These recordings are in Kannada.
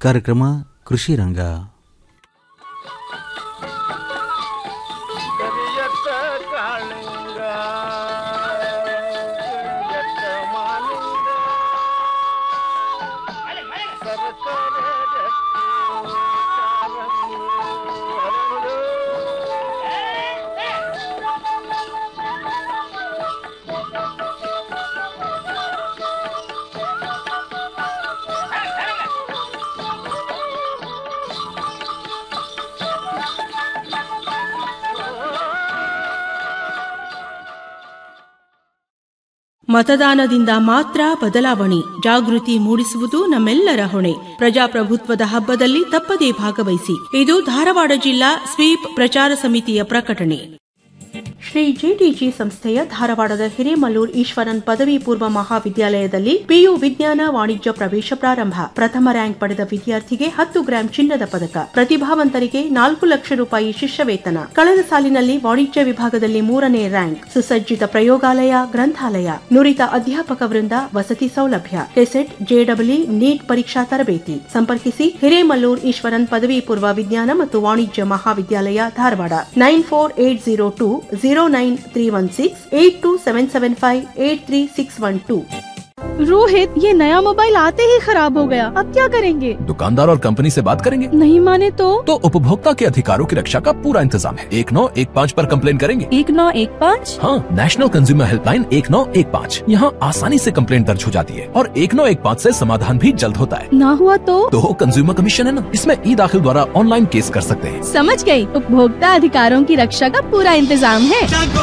ಕಾರ್ಯಕ್ರಮ ಕೃಷಿ ರಂಗ ಕರಿಯತ್ತ ಕಾಳಿಂಗ ಕರಿಯತ್ತ ಮಾಲಿಂಗ ಸರಸರ ರತ್ನ ಕಾರಂಗಿ ಹರಳು. ಮತದಾನದಿಂದ ಮಾತ್ರ ಬದಲಾವಣೆ ಜಾಗೃತಿ ಮೂಡಿಸುವುದು ನಮ್ಮೆಲ್ಲರ ಹೊಣೆ ಪ್ರಜಾಪ್ರಭುತ್ವದ ಹಬ್ಬದಲ್ಲಿ ತಪ್ಪದೇ ಭಾಗವಹಿಸಿ ಇದು ಧಾರವಾಡ ಜಿಲ್ಲಾ ಸ್ವೀಪ್ ಪ್ರಚಾರ ಸಮಿತಿಯ ಪ್ರಕಟಣೆ ಶ್ರೀ ಜಿಟಿಜಿ ಸಂಸ್ಥೆಯ ಧಾರವಾಡದ ಹಿರೇಮಲ್ಲೂರ್ ಈಶ್ವರನ್ ಪದವಿ ಪೂರ್ವ ಮಹಾವಿದ್ಯಾಲಯದಲ್ಲಿ ಪಿಯು ವಿಜ್ಞಾನ ವಾಣಿಜ್ಯ ಪ್ರವೇಶ ಪ್ರಾರಂಭ ಪ್ರಥಮ ರ್ಯಾಂಕ್ ಪಡೆದ ವಿದ್ಯಾರ್ಥಿಗೆ ಹತ್ತು ಗ್ರಾಂ ಚಿನ್ನದ ಪದಕ ಪ್ರತಿಭಾವಂತರಿಗೆ ನಾಲ್ಕು ಲಕ್ಷ ರೂಪಾಯಿ ಶಿಷ್ಯ ವೇತನ ಕಳೆದ ಸಾಲಿನಲ್ಲಿ ವಾಣಿಜ್ಯ ವಿಭಾಗದಲ್ಲಿ ಮೂರನೇ ರ್ಯಾಂಕ್ ಸುಸಜ್ಜಿತ ಪ್ರಯೋಗಾಲಯ ಗ್ರಂಥಾಲಯ ನುರಿತ ಅಧ್ಯಾಪಕ ವೃಂದ ವಸತಿ ಸೌಲಭ್ಯ ಕೆಸೆಟ್ ಜೆಡಬ್ಲ್ಯೂ ನೀಟ್ ಪರೀಕ್ಷಾ ತರಬೇತಿ ಸಂಪರ್ಕಿಸಿ ಹಿರೇಮಲ್ಲೂರ್ ಈಶ್ವರನ್ ಪದವಿ ಪೂರ್ವ ವಿಜ್ಞಾನ ಮತ್ತು ವಾಣಿಜ್ಯ ಮಹಾವಿದ್ಯಾಲಯ Dharwad nine four eight zero two zero nine three one six eight two seven seven five eight three six one two Rohit ये नया मोबाइल आते ही खराब हो गया अब क्या करेंगे दुकानदार और कंपनी से बात करेंगे नहीं माने तो तो उपभोक्ता के अधिकारों की रक्षा का पूरा इंतजाम है एक नौ एक पाँच पर कंप्लेन करेंगे एक नौ एक पाँच हाँ नेशनल कंज्यूमर हेल्पलाइन एक नौ एक पाँच यहाँ आसानी से कंप्लेन दर्ज हो जाती है और एक नौ एक पाँच ऐसी समाधान भी जल्द होता है ना हुआ तो तो कंज्यूमर कमीशन है ना इसमें ई दाखिल द्वारा ऑनलाइन केस कर सकते हैं समझ गई उपभोक्ता अधिकारों की रक्षा का पूरा इंतजाम है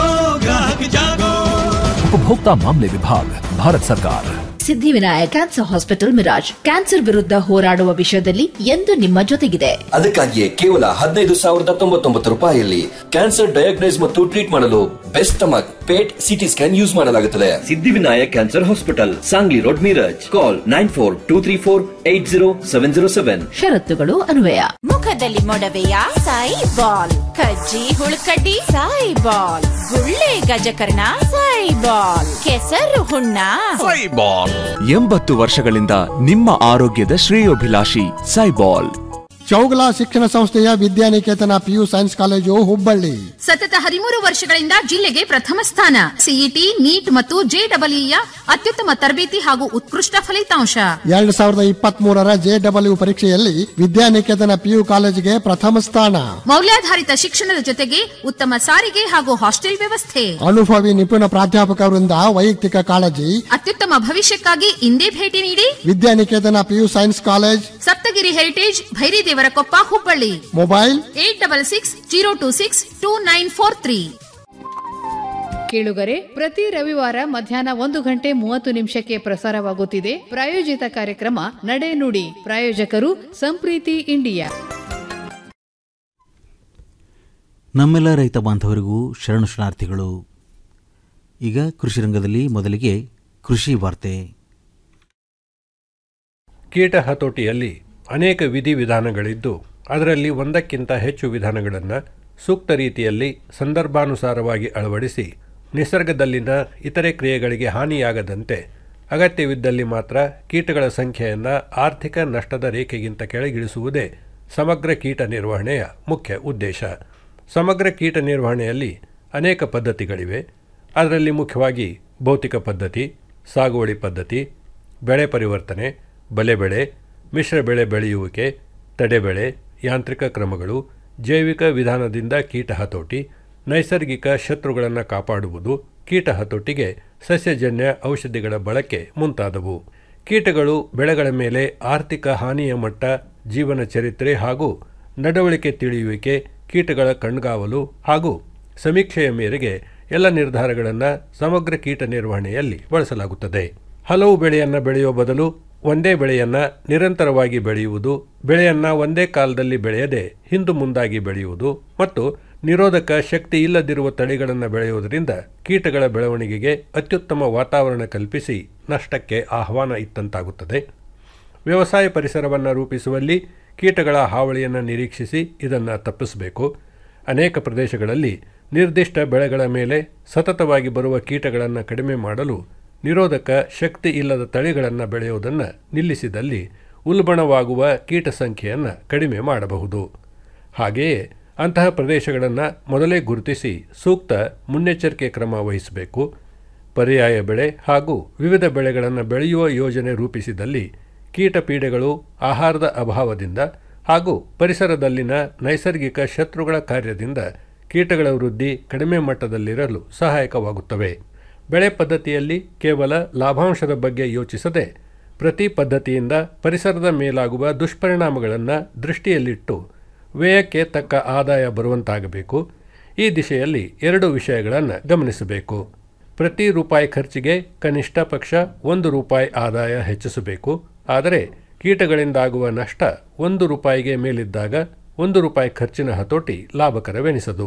उपभोक्ता मामले विभाग भारत सरकार Siddhivinayak cancer hospital Miraj cancer ವಿರುದ್ಧ ಹೋರಾಡುವ ವಿಷಯದಲ್ಲಿ ಎಂದು ನಿಮ್ಮ ಜೊತೆಗಿದೆ ಅದಕ್ಕಾಗಿಯೇ ಕೇವಲ ಹದಿನೈದು ಸಾವಿರದ ತೊಂಬತ್ತೊಂಬತ್ತು ರೂಪಾಯಿಯಲ್ಲಿ ಕ್ಯಾನ್ಸರ್ ಡಯಾಗ್ನೈಸ್ ಮತ್ತು ಟ್ರೀಟ್ ಮಾಡಲು best stomach PET CT scan use ಮಾಡಲಾಗುತ್ತದೆ Siddhivinayak cancer hospital Sangli road Miraj call nine four two three four eight zero seven zero seven ಷರತ್ತುಗಳು ಅನ್ವಯ ಮುಖದಲ್ಲಿ ಮೊಡವೆಯ ಸಾಯಿ ಬಾಲ್ ಕಜ್ಜಿ ಹುಳುಕಡ್ಡಿ ಸಾಯಿ ಬಾಲ್ ಗುಳ್ಳೆ ಗಜಕರ್ಣ ಸಾಯಿ ಬಾಲ್ ಕೆಸರು ಹುಣ್ಣ ಎಂಬತ್ತು ವರ್ಷಗಳಿಂದ ನಿಮ್ಮ ಆರೋಗ್ಯದ ಶ್ರೇಯೋಭಿಲಾಷಿ ಸೈಬಾಲ್ ಚೌಗಲ ಶಿಕ್ಷಣ ಸಂಸ್ಥೆಯ Vidyaniketan PU science college Hubballi ಸತತ ಹದಿಮೂರು ವರ್ಷಗಳಿಂದ ಜಿಲ್ಲೆಗೆ ಪ್ರಥಮ ಸ್ಥಾನ ಸಿಇಟಿ ನೀಟ್ ಮತ್ತು ಜೆಡಬ್ಲ್ಯೂಯ ಅತ್ಯುತ್ತಮ ತರಬೇತಿ ಹಾಗೂ ಉತ್ಕೃಷ್ಟ ಫಲಿತಾಂಶ ಎರಡ್ ಸಾವಿರದ ಇಪ್ಪತ್ತ್ ಮೂರರ ಜೆಡಬ್ಲ್ಯೂ ಪರೀಕ್ಷೆಯಲ್ಲಿ ವಿದ್ಯಾನಿಕೇತನ ಪಿಯು ಕಾಲೇಜಿಗೆ ಪ್ರಥಮ ಸ್ಥಾನ ಮೌಲ್ಯಾಧಾರಿತ ಶಿಕ್ಷಣದ ಜೊತೆಗೆ ಉತ್ತಮ ಸಾರಿಗೆ ಹಾಗೂ ಹಾಸ್ಟೆಲ್ ವ್ಯವಸ್ಥೆ ಅನುಭವಿ ನಿಪುಣ ಪ್ರಾಧ್ಯಾಪಕರಿಂದ ವೈಯಕ್ತಿಕ ಕಾಳಜಿ ಅತ್ಯುತ್ತಮ ಭವಿಷ್ಯಕ್ಕಾಗಿ ಇಂದೇ ಭೇಟಿ ನೀಡಿ Vidyaniketan PU science college Saptagiri heritage Bhairidevarakoppa Hubballi mobile eight double six zero two six two nine four three ಕೇಳುಗರೆ ಪ್ರತಿ ರವಿವಾರ ಮಧ್ಯಾಹ್ನ ಒಂದು ಗಂಟೆ ಮೂವತ್ತು ನಿಮಿಷಕ್ಕೆ ಪ್ರಸಾರವಾಗುತ್ತಿದೆ ಪ್ರಾಯೋಜಿತ ಕಾರ್ಯಕ್ರಮ ನಡೆ ನುಡಿ ಪ್ರಾಯೋಜಕರು ಸಂಪ್ರೀತಿ ಇಂಡಿಯಾ ನಮ್ಮೆಲ್ಲ ರೈತ ಬಾಂಧವರಿಗೂ ಶರಣು ಶರಣಾರ್ಥಿಗಳು ಈಗ ಕೃಷಿ ರಂಗದಲ್ಲಿ ಮೊದಲಿಗೆ ಕೃಷಿ ವಾರ್ತೆ ಕೀಟ ಹತೋಟಿಯಲ್ಲಿ ಅನೇಕ ವಿಧಿವಿಧಾನಗಳಿದ್ದು ಅದರಲ್ಲಿ ಒಂದಕ್ಕಿಂತ ಹೆಚ್ಚು ವಿಧಾನಗಳನ್ನು ಸೂಕ್ತ ರೀತಿಯಲ್ಲಿ ಸಂದರ್ಭಾನುಸಾರವಾಗಿ ಅಳವಡಿಸಿ ನಿಸರ್ಗದಲ್ಲಿನ ಇತರೆ ಕ್ರಿಯೆಗಳಿಗೆ ಹಾನಿಯಾಗದಂತೆ ಅಗತ್ಯವಿದ್ದಲ್ಲಿ ಮಾತ್ರ ಕೀಟಗಳ ಸಂಖ್ಯೆಯನ್ನು ಆರ್ಥಿಕ ನಷ್ಟದ ರೇಖೆಗಿಂತ ಕೆಳಗಿಳಿಸುವುದೇ ಸಮಗ್ರ ಕೀಟ ನಿರ್ವಹಣೆಯ ಮುಖ್ಯ ಉದ್ದೇಶ ಸಮಗ್ರ ಕೀಟ ನಿರ್ವಹಣೆಯಲ್ಲಿ ಅನೇಕ ಪದ್ಧತಿಗಳಿವೆ ಅದರಲ್ಲಿ ಮುಖ್ಯವಾಗಿ ಭೌತಿಕ ಪದ್ಧತಿ ಸಾಗುವಳಿ ಪದ್ಧತಿ ಬೆಳೆ ಪರಿವರ್ತನೆ ಬಲೆ ಬೆಳೆ ಮಿಶ್ರ ಬೆಳೆ ಬೆಳೆಯುವಿಕೆ ತಡೆಬೆಳೆ ಯಾಂತ್ರಿಕ ಕ್ರಮಗಳು ಜೈವಿಕ ವಿಧಾನದಿಂದ ಕೀಟ ಹತೋಟಿ ನೈಸರ್ಗಿಕ ಶತ್ರುಗಳನ್ನು ಕಾಪಾಡುವುದು ಕೀಟ ಹತೋಟಿಗೆ ಸಸ್ಯಜನ್ಯ ಔಷಧಿಗಳ ಬಳಕೆ ಮುಂತಾದವು ಕೀಟಗಳು ಬೆಳೆಗಳ ಮೇಲೆ ಆರ್ಥಿಕ ಹಾನಿಯ ಮಟ್ಟ ಜೀವನ ಚರಿತ್ರೆ ಹಾಗೂ ನಡವಳಿಕೆ ತಿಳಿಯುವಿಕೆ ಕೀಟಗಳ ಕಣ್ಗಾವಲು ಹಾಗೂ ಸಮೀಕ್ಷೆಯ ಮೇರೆಗೆ ಎಲ್ಲ ನಿರ್ಧಾರಗಳನ್ನು ಸಮಗ್ರ ಕೀಟ ನಿರ್ವಹಣೆಯಲ್ಲಿ ಬಳಸಲಾಗುತ್ತದೆ ಹಲವು ಬೆಳೆಯನ್ನು ಬೆಳೆಯುವ ಬದಲು ಒಂದೇ ಬೆಳೆಯನ್ನು ನಿರಂತರವಾಗಿ ಬೆಳೆಯುವುದು ಬೆಳೆಯನ್ನು ಒಂದೇ ಕಾಲದಲ್ಲಿ ಬೆಳೆಯದೆ ಹಿಂದು ಮುಂದಾಗಿ ಬೆಳೆಯುವುದು ಮತ್ತು ನಿರೋಧಕ ಶಕ್ತಿ ಇಲ್ಲದಿರುವ ತಳಿಗಳನ್ನು ಬೆಳೆಯುವುದರಿಂದ ಕೀಟಗಳ ಬೆಳವಣಿಗೆಗೆ ಅತ್ಯುತ್ತಮ ವಾತಾವರಣ ಕಲ್ಪಿಸಿ ನಷ್ಟಕ್ಕೆ ಆಹ್ವಾನ ಇತ್ತಂತಾಗುತ್ತದೆ ವ್ಯವಸಾಯ ಪರಿಸರವನ್ನು ರೂಪಿಸುವಲ್ಲಿ ಕೀಟಗಳ ಹಾವಳಿಯನ್ನು ನಿರೀಕ್ಷಿಸಿ ಇದನ್ನು ತಪ್ಪಿಸಬೇಕು ಅನೇಕ ಪ್ರದೇಶಗಳಲ್ಲಿ ನಿರ್ದಿಷ್ಟ ಬೆಳೆಗಳ ಮೇಲೆ ಸತತವಾಗಿ ಬರುವ ಕೀಟಗಳನ್ನು ಕಡಿಮೆ ಮಾಡಲು ನಿರೋಧಕ ಶಕ್ತಿ ಇಲ್ಲದ ತಳಿಗಳನ್ನು ಬೆಳೆಯುವುದನ್ನು ನಿಲ್ಲಿಸಿದಲ್ಲಿ ಉಲ್ಬಣವಾಗುವ ಕೀಟ ಸಂಖ್ಯೆಯನ್ನು ಕಡಿಮೆ ಮಾಡಬಹುದು ಹಾಗೆಯೇ ಅಂತಹ ಪ್ರದೇಶಗಳನ್ನು ಮೊದಲೇ ಗುರುತಿಸಿ ಸೂಕ್ತ ಮುನ್ನೆಚ್ಚರಿಕೆ ಕ್ರಮ ವಹಿಸಬೇಕು ಪರ್ಯಾಯ ಬೆಳೆ ಹಾಗೂ ವಿವಿಧ ಬೆಳೆಗಳನ್ನು ಬೆಳೆಯುವ ಯೋಜನೆ ರೂಪಿಸಿದಲ್ಲಿ ಕೀಟ ಪೀಡೆಗಳು ಆಹಾರದ ಅಭಾವದಿಂದ ಹಾಗೂ ಪರಿಸರದಲ್ಲಿನ ನೈಸರ್ಗಿಕ ಶತ್ರುಗಳ ಕಾರ್ಯದಿಂದ ಕೀಟಗಳ ವೃದ್ಧಿ ಕಡಿಮೆ ಮಟ್ಟದಲ್ಲಿರಲು ಸಹಾಯಕವಾಗುತ್ತವೆ ಬೆಳೆ ಪದ್ಧತಿಯಲ್ಲಿ ಕೇವಲ ಲಾಭಾಂಶದ ಬಗ್ಗೆ ಯೋಚಿಸದೆ ಪ್ರತಿ ಪದ್ಧತಿಯಿಂದ ಪರಿಸರದ ಮೇಲಾಗುವ ದುಷ್ಪರಿಣಾಮಗಳನ್ನು ದೃಷ್ಟಿಯಲ್ಲಿಟ್ಟು ವ್ಯಯಕ್ಕೆ ತಕ್ಕ ಆದಾಯ ಬರುವಂತಾಗಬೇಕು ಈ ದಿಶೆಯಲ್ಲಿ ಎರಡು ವಿಷಯಗಳನ್ನು ಗಮನಿಸಬೇಕು ಪ್ರತಿ ರೂಪಾಯಿ ಖರ್ಚಿಗೆ ಕನಿಷ್ಠ ಪಕ್ಷ ಒಂದು ರೂಪಾಯಿ ಆದಾಯ ಹೆಚ್ಚಿಸಬೇಕು ಆದರೆ ಕೀಟಗಳಿಂದಾಗುವ ನಷ್ಟ ಒಂದು ರೂಪಾಯಿಗೆ ಮೇಲಿದ್ದಾಗ ಒಂದು ರೂಪಾಯಿ ಖರ್ಚಿನ ಹತೋಟಿ ಲಾಭಕರವೆನಿಸದು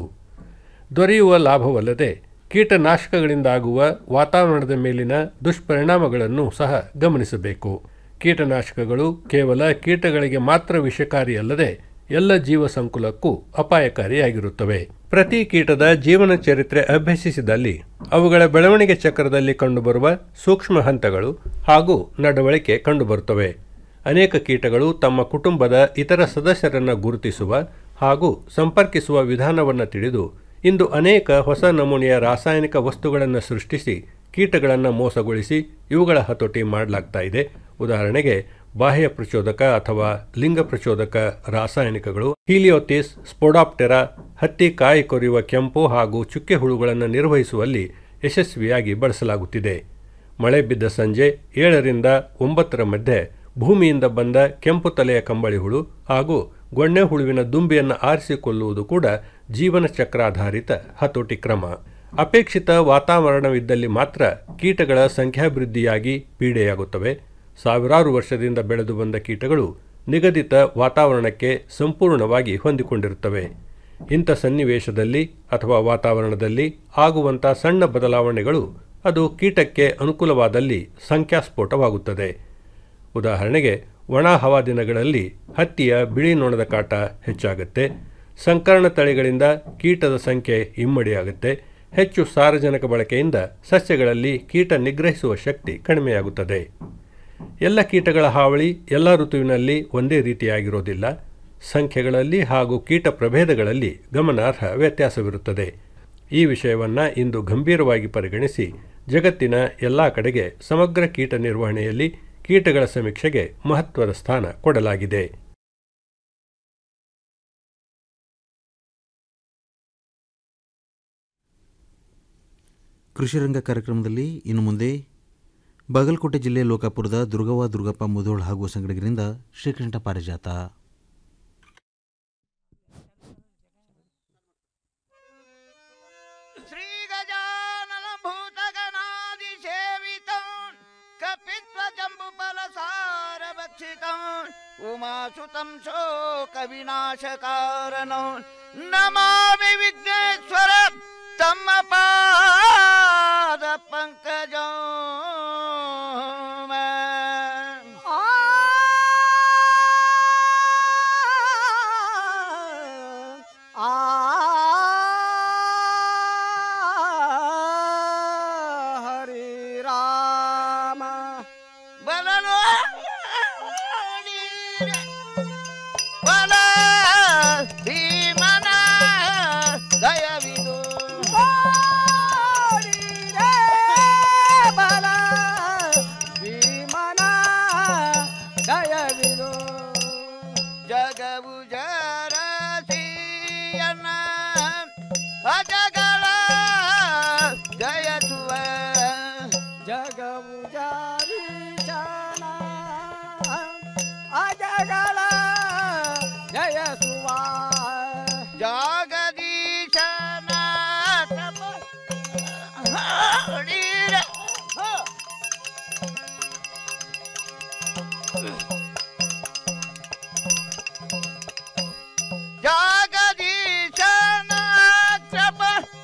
ದೊರೆಯುವ ಲಾಭವಲ್ಲದೆ ಕೀಟನಾಶಕಗಳಿಂದಾಗುವ ವಾತಾವರಣದ ಮೇಲಿನ ದುಷ್ಪರಿಣಾಮಗಳನ್ನು ಸಹ ಗಮನಿಸಬೇಕು ಕೀಟನಾಶಕಗಳು ಕೇವಲ ಕೀಟಗಳಿಗೆ ಮಾತ್ರ ವಿಷಕಾರಿಯಲ್ಲದೆ ಎಲ್ಲ ಜೀವ ಸಂಕುಲಕ್ಕೂ ಅಪಾಯಕಾರಿಯಾಗಿರುತ್ತವೆ ಪ್ರತಿ ಕೀಟದ ಜೀವನ ಚರಿತ್ರೆ ಅಭ್ಯಸಿಸಿದಲ್ಲಿ ಅವುಗಳ ಬೆಳವಣಿಗೆ ಚಕ್ರದಲ್ಲಿ ಕಂಡುಬರುವ ಸೂಕ್ಷ್ಮ ಹಂತಗಳು ಹಾಗೂ ನಡವಳಿಕೆ ಕಂಡುಬರುತ್ತವೆ ಅನೇಕ ಕೀಟಗಳು ತಮ್ಮ ಕುಟುಂಬದ ಇತರ ಸದಸ್ಯರನ್ನು ಗುರುತಿಸುವ ಹಾಗೂ ಸಂಪರ್ಕಿಸುವ ವಿಧಾನವನ್ನು ತಿಳಿದು ಇಂದು ಅನೇಕ ಹೊಸ ನಮೂನೆಯ ರಾಸಾಯನಿಕ ವಸ್ತುಗಳನ್ನು ಸೃಷ್ಟಿಸಿ ಕೀಟಗಳನ್ನು ಮೋಸಗೊಳಿಸಿ ಇವುಗಳ ಹತೋಟಿ ಮಾಡಲಾಗ್ತಾ ಇದೆ ಉದಾಹರಣೆಗೆ ಬಾಹ್ಯ ಪ್ರಚೋದಕ ಅಥವಾ ಲಿಂಗ ಪ್ರಚೋದಕ ರಾಸಾಯನಿಕಗಳು ಹೀಲಿಯೋತಿಸ್ ಸ್ಪೋಡಾಪ್ಟೆರಾ ಹತ್ತಿ ಕಾಯಿ ಕೊರೆಯುವ ಕೆಂಪು ಹಾಗೂ ಚುಕ್ಕೆ ಹುಳುಗಳನ್ನು ನಿರ್ವಹಿಸುವಲ್ಲಿ ಯಶಸ್ವಿಯಾಗಿ ಬಳಸಲಾಗುತ್ತಿದೆ ಮಳೆ ಬಿದ್ದ ಸಂಜೆ ಏಳರಿಂದ ಒಂಬತ್ತರ ಮಧ್ಯೆ ಭೂಮಿಯಿಂದ ಬಂದ ಕೆಂಪು ತಲೆಯ ಕಂಬಳಿ ಹುಳು ಹಾಗೂ ಗೊಣ್ಣೆ ಹುಳುವಿನ ದುಂಬಿಯನ್ನು ಆರಿಸಿಕೊಳ್ಳುವುದು ಕೂಡ ಜೀವನ ಚಕ್ರಾಧಾರಿತ ಹತೋಟಿ ಕ್ರಮ ಅಪೇಕ್ಷಿತ ವಾತಾವರಣವಿದ್ದಲ್ಲಿ ಮಾತ್ರ ಕೀಟಗಳ ಸಂಖ್ಯಾಭಿವೃದ್ಧಿಯಾಗಿ ಪೀಡೆಯಾಗುತ್ತವೆ ಸಾವಿರಾರು ವರ್ಷದಿಂದ ಬೆಳೆದು ಬಂದ ಕೀಟಗಳು ನಿಗದಿತ ವಾತಾವರಣಕ್ಕೆ ಸಂಪೂರ್ಣವಾಗಿ ಹೊಂದಿಕೊಂಡಿರುತ್ತವೆ ಇಂಥ ಸನ್ನಿವೇಶದಲ್ಲಿ ಅಥವಾ ವಾತಾವರಣದಲ್ಲಿ ಆಗುವಂಥ ಸಣ್ಣ ಬದಲಾವಣೆಗಳು ಅದು ಕೀಟಕ್ಕೆ ಅನುಕೂಲವಾದಲ್ಲಿ ಸಂಖ್ಯಾಸ್ಫೋಟವಾಗುತ್ತದೆ ಉದಾಹರಣೆಗೆ ಒಣ ಹವಾದಿನಗಳಲ್ಲಿ ಹತ್ತಿಯ ಬಿಳಿ ನೊಣದ ಕಾಟ ಹೆಚ್ಚಾಗುತ್ತೆ ಸಂಕರಣ ತಳಿಗಳಿಂದ ಕೀಟದ ಸಂಖ್ಯೆ ಇಮ್ಮಡಿಯಾಗುತ್ತೆ ಹೆಚ್ಚು ಸಾರಜನಕ ಬಳಕೆಯಿಂದ ಸಸ್ಯಗಳಲ್ಲಿ ಕೀಟ ನಿಗ್ರಹಿಸುವ ಶಕ್ತಿ ಕಡಿಮೆಯಾಗುತ್ತದೆ ಎಲ್ಲ ಕೀಟಗಳ ಹಾವಳಿ ಎಲ್ಲ ಋತುವಿನಲ್ಲಿ ಒಂದೇ ರೀತಿಯಾಗಿರೋದಿಲ್ಲ ಸಂಖ್ಯೆಗಳಲ್ಲಿ ಹಾಗೂ ಕೀಟ ಪ್ರಭೇದಗಳಲ್ಲಿ ಗಮನಾರ್ಹ ವ್ಯತ್ಯಾಸವಿರುತ್ತದೆ ಈ ವಿಷಯವನ್ನು ಇಂದು ಗಂಭೀರವಾಗಿ ಪರಿಗಣಿಸಿ ಜಗತ್ತಿನ ಎಲ್ಲ ಕಡೆಗೆ ಸಮಗ್ರ ಕೀಟ ನಿರ್ವಹಣೆಯಲ್ಲಿ ಕೀಟಗಳ ಸಮೀಕ್ಷೆಗೆ ಮಹತ್ವದ ಸ್ಥಾನ ಕೊಡಲಾಗಿದೆ ಕೃಷಿರಂಗ ಕಾರ್ಯಕ್ರಮದಲ್ಲಿ ಇನ್ನು ಮುಂದೆ ಬಾಗಲಕೋಟೆ ಜಿಲ್ಲೆ ಲೋಕಾಪುರದ ದುರ್ಗವ್ವ ದುರ್ಗಪ್ಪ ಮುಧೋಳ್ ಹಾಗೂ ಸಂಗಡಿಗರಿಂದ ಶ್ರೀಕಂಠ ಪಾರಿಜಾತ ಶ್ರೀ ಗಜಾನನ ಭೂತಗಣಾದಿ ಸೇವಿತಾನ್ ಕಪಿತ್ವ ಜಂಬು ಫಲಸಾರ ಭಕ್ಷಿತಾನ್ ಉಮಾಸುತಂ ಶೋಕ ವಿನಾಶ ಕಾರಣ ನಮಾಮಿ ವಿಘ್ನೇಶ್ವರ ತಮ್ಮ ಪಾದ ಪಂಕಜ ಹರಿ ರಾಮ ಬಲನು ಬಲ ಭೀಮನ ದಯವಿದು ಬಲ ಭೀಮನ ದಯವಿದು ಜಗವು ಜರಸಿಯನ ಅಜಗಳ ಜಯಸುವ ಜಗವು ಜಾರೀಶನ ಅಜಗಳ ಜಯಸುವ ಜಾಗದೀಶನ ತಪ ಹರಿರ. ಹ. ಜಾಗದೀಶನ ಕೃಪ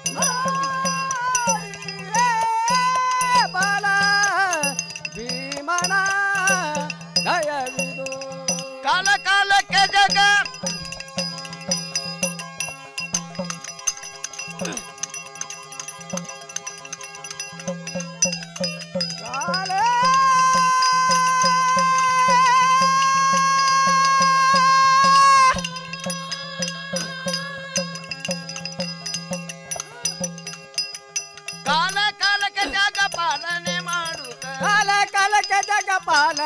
ಬಲ ಭೀಮನ ದಯವಿದು ಕಾಲ ಕಾಲಕ್ಕೆ ಜಗ ಕಾಲ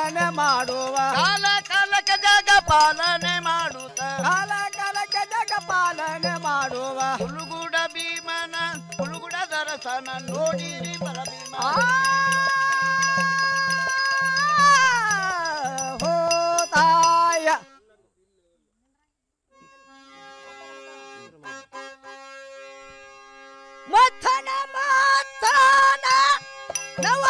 ಪಾಲನೆ ಮಾಡುವ ಕಾಲ ಕಾಲಕ್ಕೆ ಜಗ ಪಾಲನೆ ಮಾಡುತ್ತ ಕಾಲ ಕಾಲಕ್ಕೆ ಜಗ ಪಾಲನೆ ಮಾಡುವ ಹುಳುಗುಡ ಭೀಮನ ಹುಳುಗುಡ ದರಸನ ನೋಡಿರಿ ಬಲ ಭೀಮ ಹೋತಾಯ ಮಥನ ಮಥನ ನವ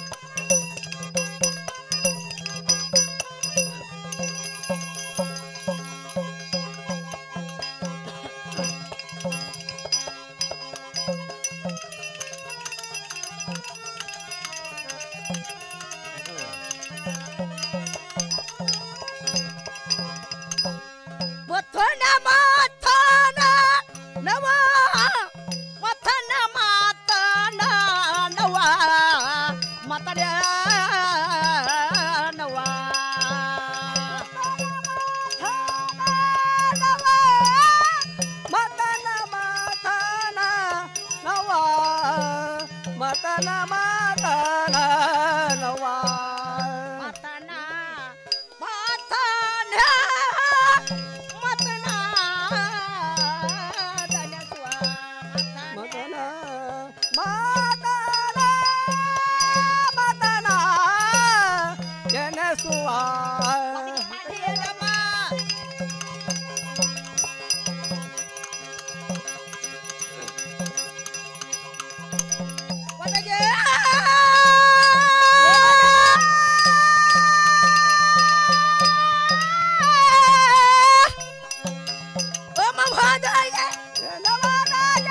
ಮಥನ ಮಥನ ನವ ಮಥನ ಮಥನ ನವ ಮತನ ನವ ಮತನ ಮಥನ ನವ ಮತನ ಮಥನ ನವ ಮತನ ಮಥನ ಮತನ ಮತನ ಮತನ ಮತನ ಜನಸುವ ಒಳಗೆ ಮಹಾದಾಯ ನವದಾಯ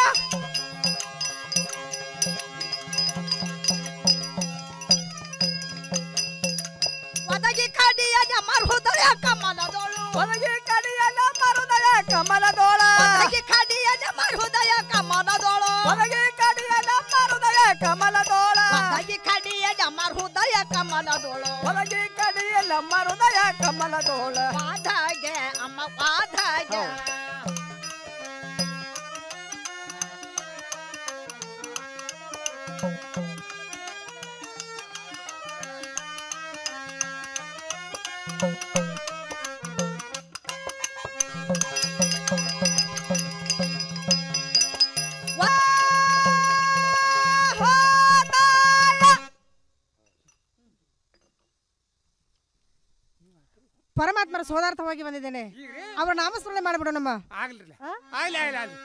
ಒದಗಿ ಕಡಿಯ ಜಮರ್ ಹೃದಯ ಕಮಲದೋಳು ಒದಗಿ ಕಡಿಯ ಜಮರ್ ಹೃದಯ ಕಮಲದೋಳ ಒದಗಿ ಕಡಿಯ ಜಮರ್ ಹೃದಯ ಕಮಲದೋಳು ಒದಗಿ ಕಡಿಯ ಜಮರ್ ಹೃದಯ ಕಮಲದೋಳ ಒದಗಿ ಕಡಿಯ ಜಮರ್ ಹೃದಯ ಕಮಲದೋಳು ಒದಗಿ ಕಡಿಯ ಜಮರ್ ಹೃದಯ ಕಮಲದೋಳ ವಾದಾಗೆ ಅಮ್ಮ ವಾದಾಗೆ ಪರಮಾತ್ಮರ ಸೋದಾರ್ಥವಾಗಿ ಬಂದಿದ್ದೇನೆ ಅವರ ನಾಮಸ್ಮರಣೆ ಮಾಡಿಬಿಡು ನಮ್ಮ ಆಗ್ಲಿಲ್ಲ ಆಗ್ಲಿ ಆಗ್ಲಿ ಆಗ್ಲಿ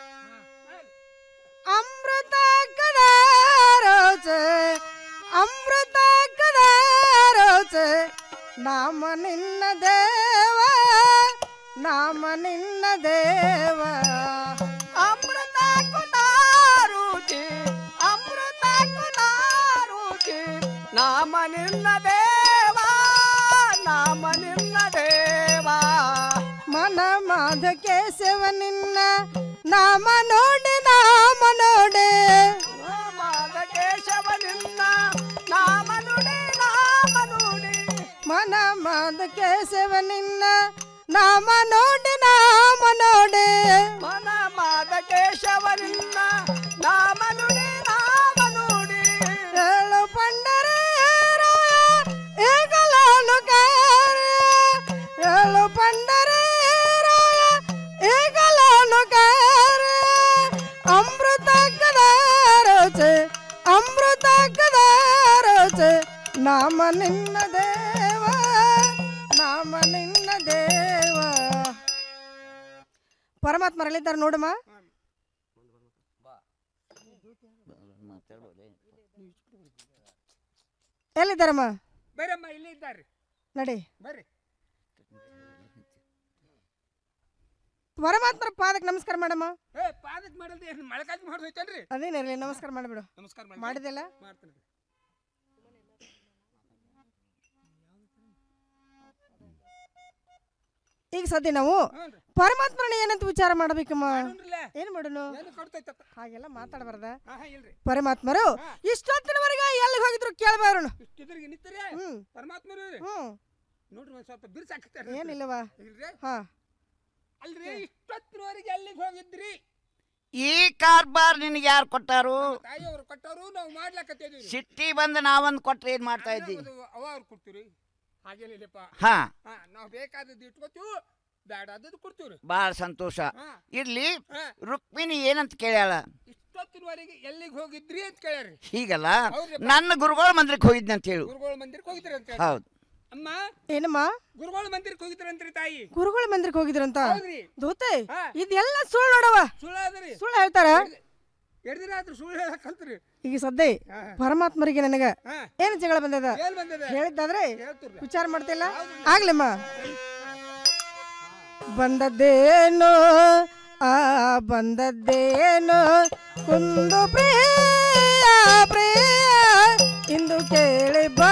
ಅಮೃತ ಕದಾರೋಚೆ ಅಮೃತ ಕದಾರೋಚೆ ನಾಮ ನಿನ್ನ ದೇವ ನಾಮ ನಿನ್ನ ದೇವ ಅಮೃತ ಕುದಾರುಚಿ ಅಮೃತ ಕುದಾರುಚಿ ನಾಮ ನಿನ್ನ ದೇವ ನಾಮ ನಿನ್ನ ದೇವ ಮನ ಮಾಧ ಕೇಶವ ನಿನ್ನ ನಾಮ ನೋಡಿ ನಾಮ ನೋಡೆ ಮಾದ ಕೇಶವ ನಿನ್ನ ನಾಮ ನುಡಿ ನಾಮ ನುಡಿ ಮನ ಮಾಧ ಕೇಶವ ನಿನ್ನ ನಾಮ ನೋಡಿ ನಾಮ ನೋಡೆ ಮನ ಮಾದ ಕೇಶವ ನಿನ್ನ ನಾಮ ನುಡಿ ನಾಮ ನುಡಿ ಹೇಳು ಪಂಡರೇರಾಯ ಏಕಲಾನು ಕಾರ್ಯ ಹೇಳು ಪಂಡರೇರಾಯ ಏಕಲಾನು ಕಾರ್ಯ ಅಮೃತ ಕದಾರೋಚೆ ಅಮೃತ ಕದಾರೋಚೆ ನಾಮ ನಿನ್ನ ದೇವ ನಾಮ ನಿನ್ನ ದೇವ ಪರಮಾತ್ಮರಲ್ಲಿದ್ದಾರೆ ನೋಡಮ್ಮ ಎಲ್ಲಿದ್ದಾರಮ್ಮ ಬರ್ರಮ್ಮ ಇಲ್ಲಿ ಇದ್ದಾರೆ ನಡಿ ಬರ್ರಿ ಪರಮಾತ್ಮರ ಪಾದಕ್ಕೆ ನಮಸ್ಕಾರ ಮಾಡಮ್ಮ ಏ ಪಾದಕ್ ಮಾಡಲ್ದೆ ಏನು ಮಳೆಕಾಜ್ ಮಾಡೋದೈತಲ್ರಿ ಅದೇನಿರಲಿ ನಮಸ್ಕಾರ ಮಾಡಿಬಿಡು ನಮಸ್ಕಾರ ಮಾಡಿ ಮಾಡಿದೆಲ್ಲ ಮಾಡ್ತೀನಿ ಈಗ ಸದ್ಯ ನಾವು ಪರಮಾತ್ಮನ ಏನಂತ ವಿಚಾರ ಮಾಡಬೇಕಮ್ಮ ಏನ್ ಮಾಡೋಣ ಏನು ಕೊಡ್ತೈತಪ್ಪ ಹಾಗೆಲ್ಲ ಮಾತಾಡಬಾರ್ದ ಹಾ ಹಾ ಇಲ್ರಿ ಪರಮಾತ್ಮರು ಇಷ್ಟೊತ್ತಿನವರೆಗೆ ಎಲ್ಲಿಗೆ ಹೋಗಿದ್ರು ಕೇಳಬಾರೋಣ ಇಷ್ಟಿದ್ರಿಗೆ ನಿಂತರಿ ಪರಮಾತ್ಮರು ಹ್ಮ್ ನೋಡ್ರಿ ಒಂದ್ ಸ್ವಲ್ಪ ಬಿರ್ಸಾಕ್ತಾರೆ ಏನಿಲ್ಲವಾ ಇಲ್ರಿ ಹಾ ಅಲ್ರಿ ಇಷ್ಟೊತ್ತಿನವರೆಗೆ ಎಲ್ಲಿಗೆ ಹೋಗಿದ್ರಿ ಈ ಕಾರ್ಬಾರ್ ನಿನಗೆ ಯಾರು ಕೊಟ್ಟಾರು ತಾಯಿಯವರು ಕೊಟ್ಟವರು ನಾವು ಮಾಡ್ಲಕತ್ತಿದೀವಿ ಸಿಟ್ಟಿ ಬಂದು ನಾವೊಂದು ಕೊಟ್ರೆ ಏನ್ ಮಾಡ್ತಾ ಇದ್ದಿ ಅವ ಅವ್ರು ಕೊಡ್ತೀರಿ ಹಾಗೇನಿಲ್ಲಪ್ಪ ಹಾ. ಹಾ ನಾವು ಬೇಕಾದದ್ದು ಇಟ್ಕೋತೀವಿ ಬೇಡ ಆದದ್ದು ಕೊಡ್ತೀವ್ರಿ ಬಾಳ ಸಂತೋಷ ಹಾ. ಇರ್ಲಿ ಹಾ. ರುಕ್ಮಿಣಿ ಏನಂತ ಕೇಳ್ಯಾಳ ಇಷ್ಟೊತ್ತಿನವರೆಗೆ ಎಲ್ಲಿಗೆ ಹೋಗಿದ್ರಿ ಅಂತ ಕೇಳ್ಯಾರಿ ಹೀಗಲ್ಲ ಹೌದ್ರಪ್ಪ. ನನ್ನ ಗುರುಗಳ ಮಂದಿರಕ್ಕೆ ಹೋಗಿದ್ನಿ ಅಂತ ಹೇಳು ಗುರುಗಳ ಮಂದಿರಕ್ಕೆ ಹೋಗಿದ್ರಿ ಅಂತ ಹೇಳಿ. ಹೌದು ಅಮ್ಮ ಏನಮ್ಮ ಗುರುಗಳ ಮಂದಿರಕ್ಕೆ ಹೋಗಿದ್ರಂತ್ರಿ ತಾಯಿ ಗುರುಗಳ ಮಂದಿರಕ್ಕೆ ಹೋಗಿದ್ರಂತ ಹೌದ್ರಿ. ದೂತೆ ಹಾ. ಇದೆಲ್ಲ ಸುಳ್ಳು ನೋಡವ ಸುಳ್ಳಾದ್ರಿ ಸುಳ್ಳು ಹೇಳ್ತಾರ ಎರಡು ದಿನ ಆದ್ರೂ ಸುಳ್ಳು ಹೇಳಕ್ ಕಲ್ತ್ರಿ ಈಗ ಸದ್ಯ ಪರಮಾತ್ಮರಿಗೆ ನನಗ ಹಾ. ಏನು ಜಗಳ ಬಂದದ ಏನ್ ಬಂದದ? ಹೇಳಿದ್ದಾದ್ರೆ ಹೇಳ್ತೀರಿ. ವಿಚಾರ ಮಾಡ್ತಿಲ್ಲ ಆಗ್ಲಮ್ಮ ಬಂದದ್ದೇನು ಆ ಬಂದದ್ದೇನು ಕುಂದು ಪ್ರಿಯ ಪ್ರಿಯ ಇಂದು ಕೇಳಿ ಬಾ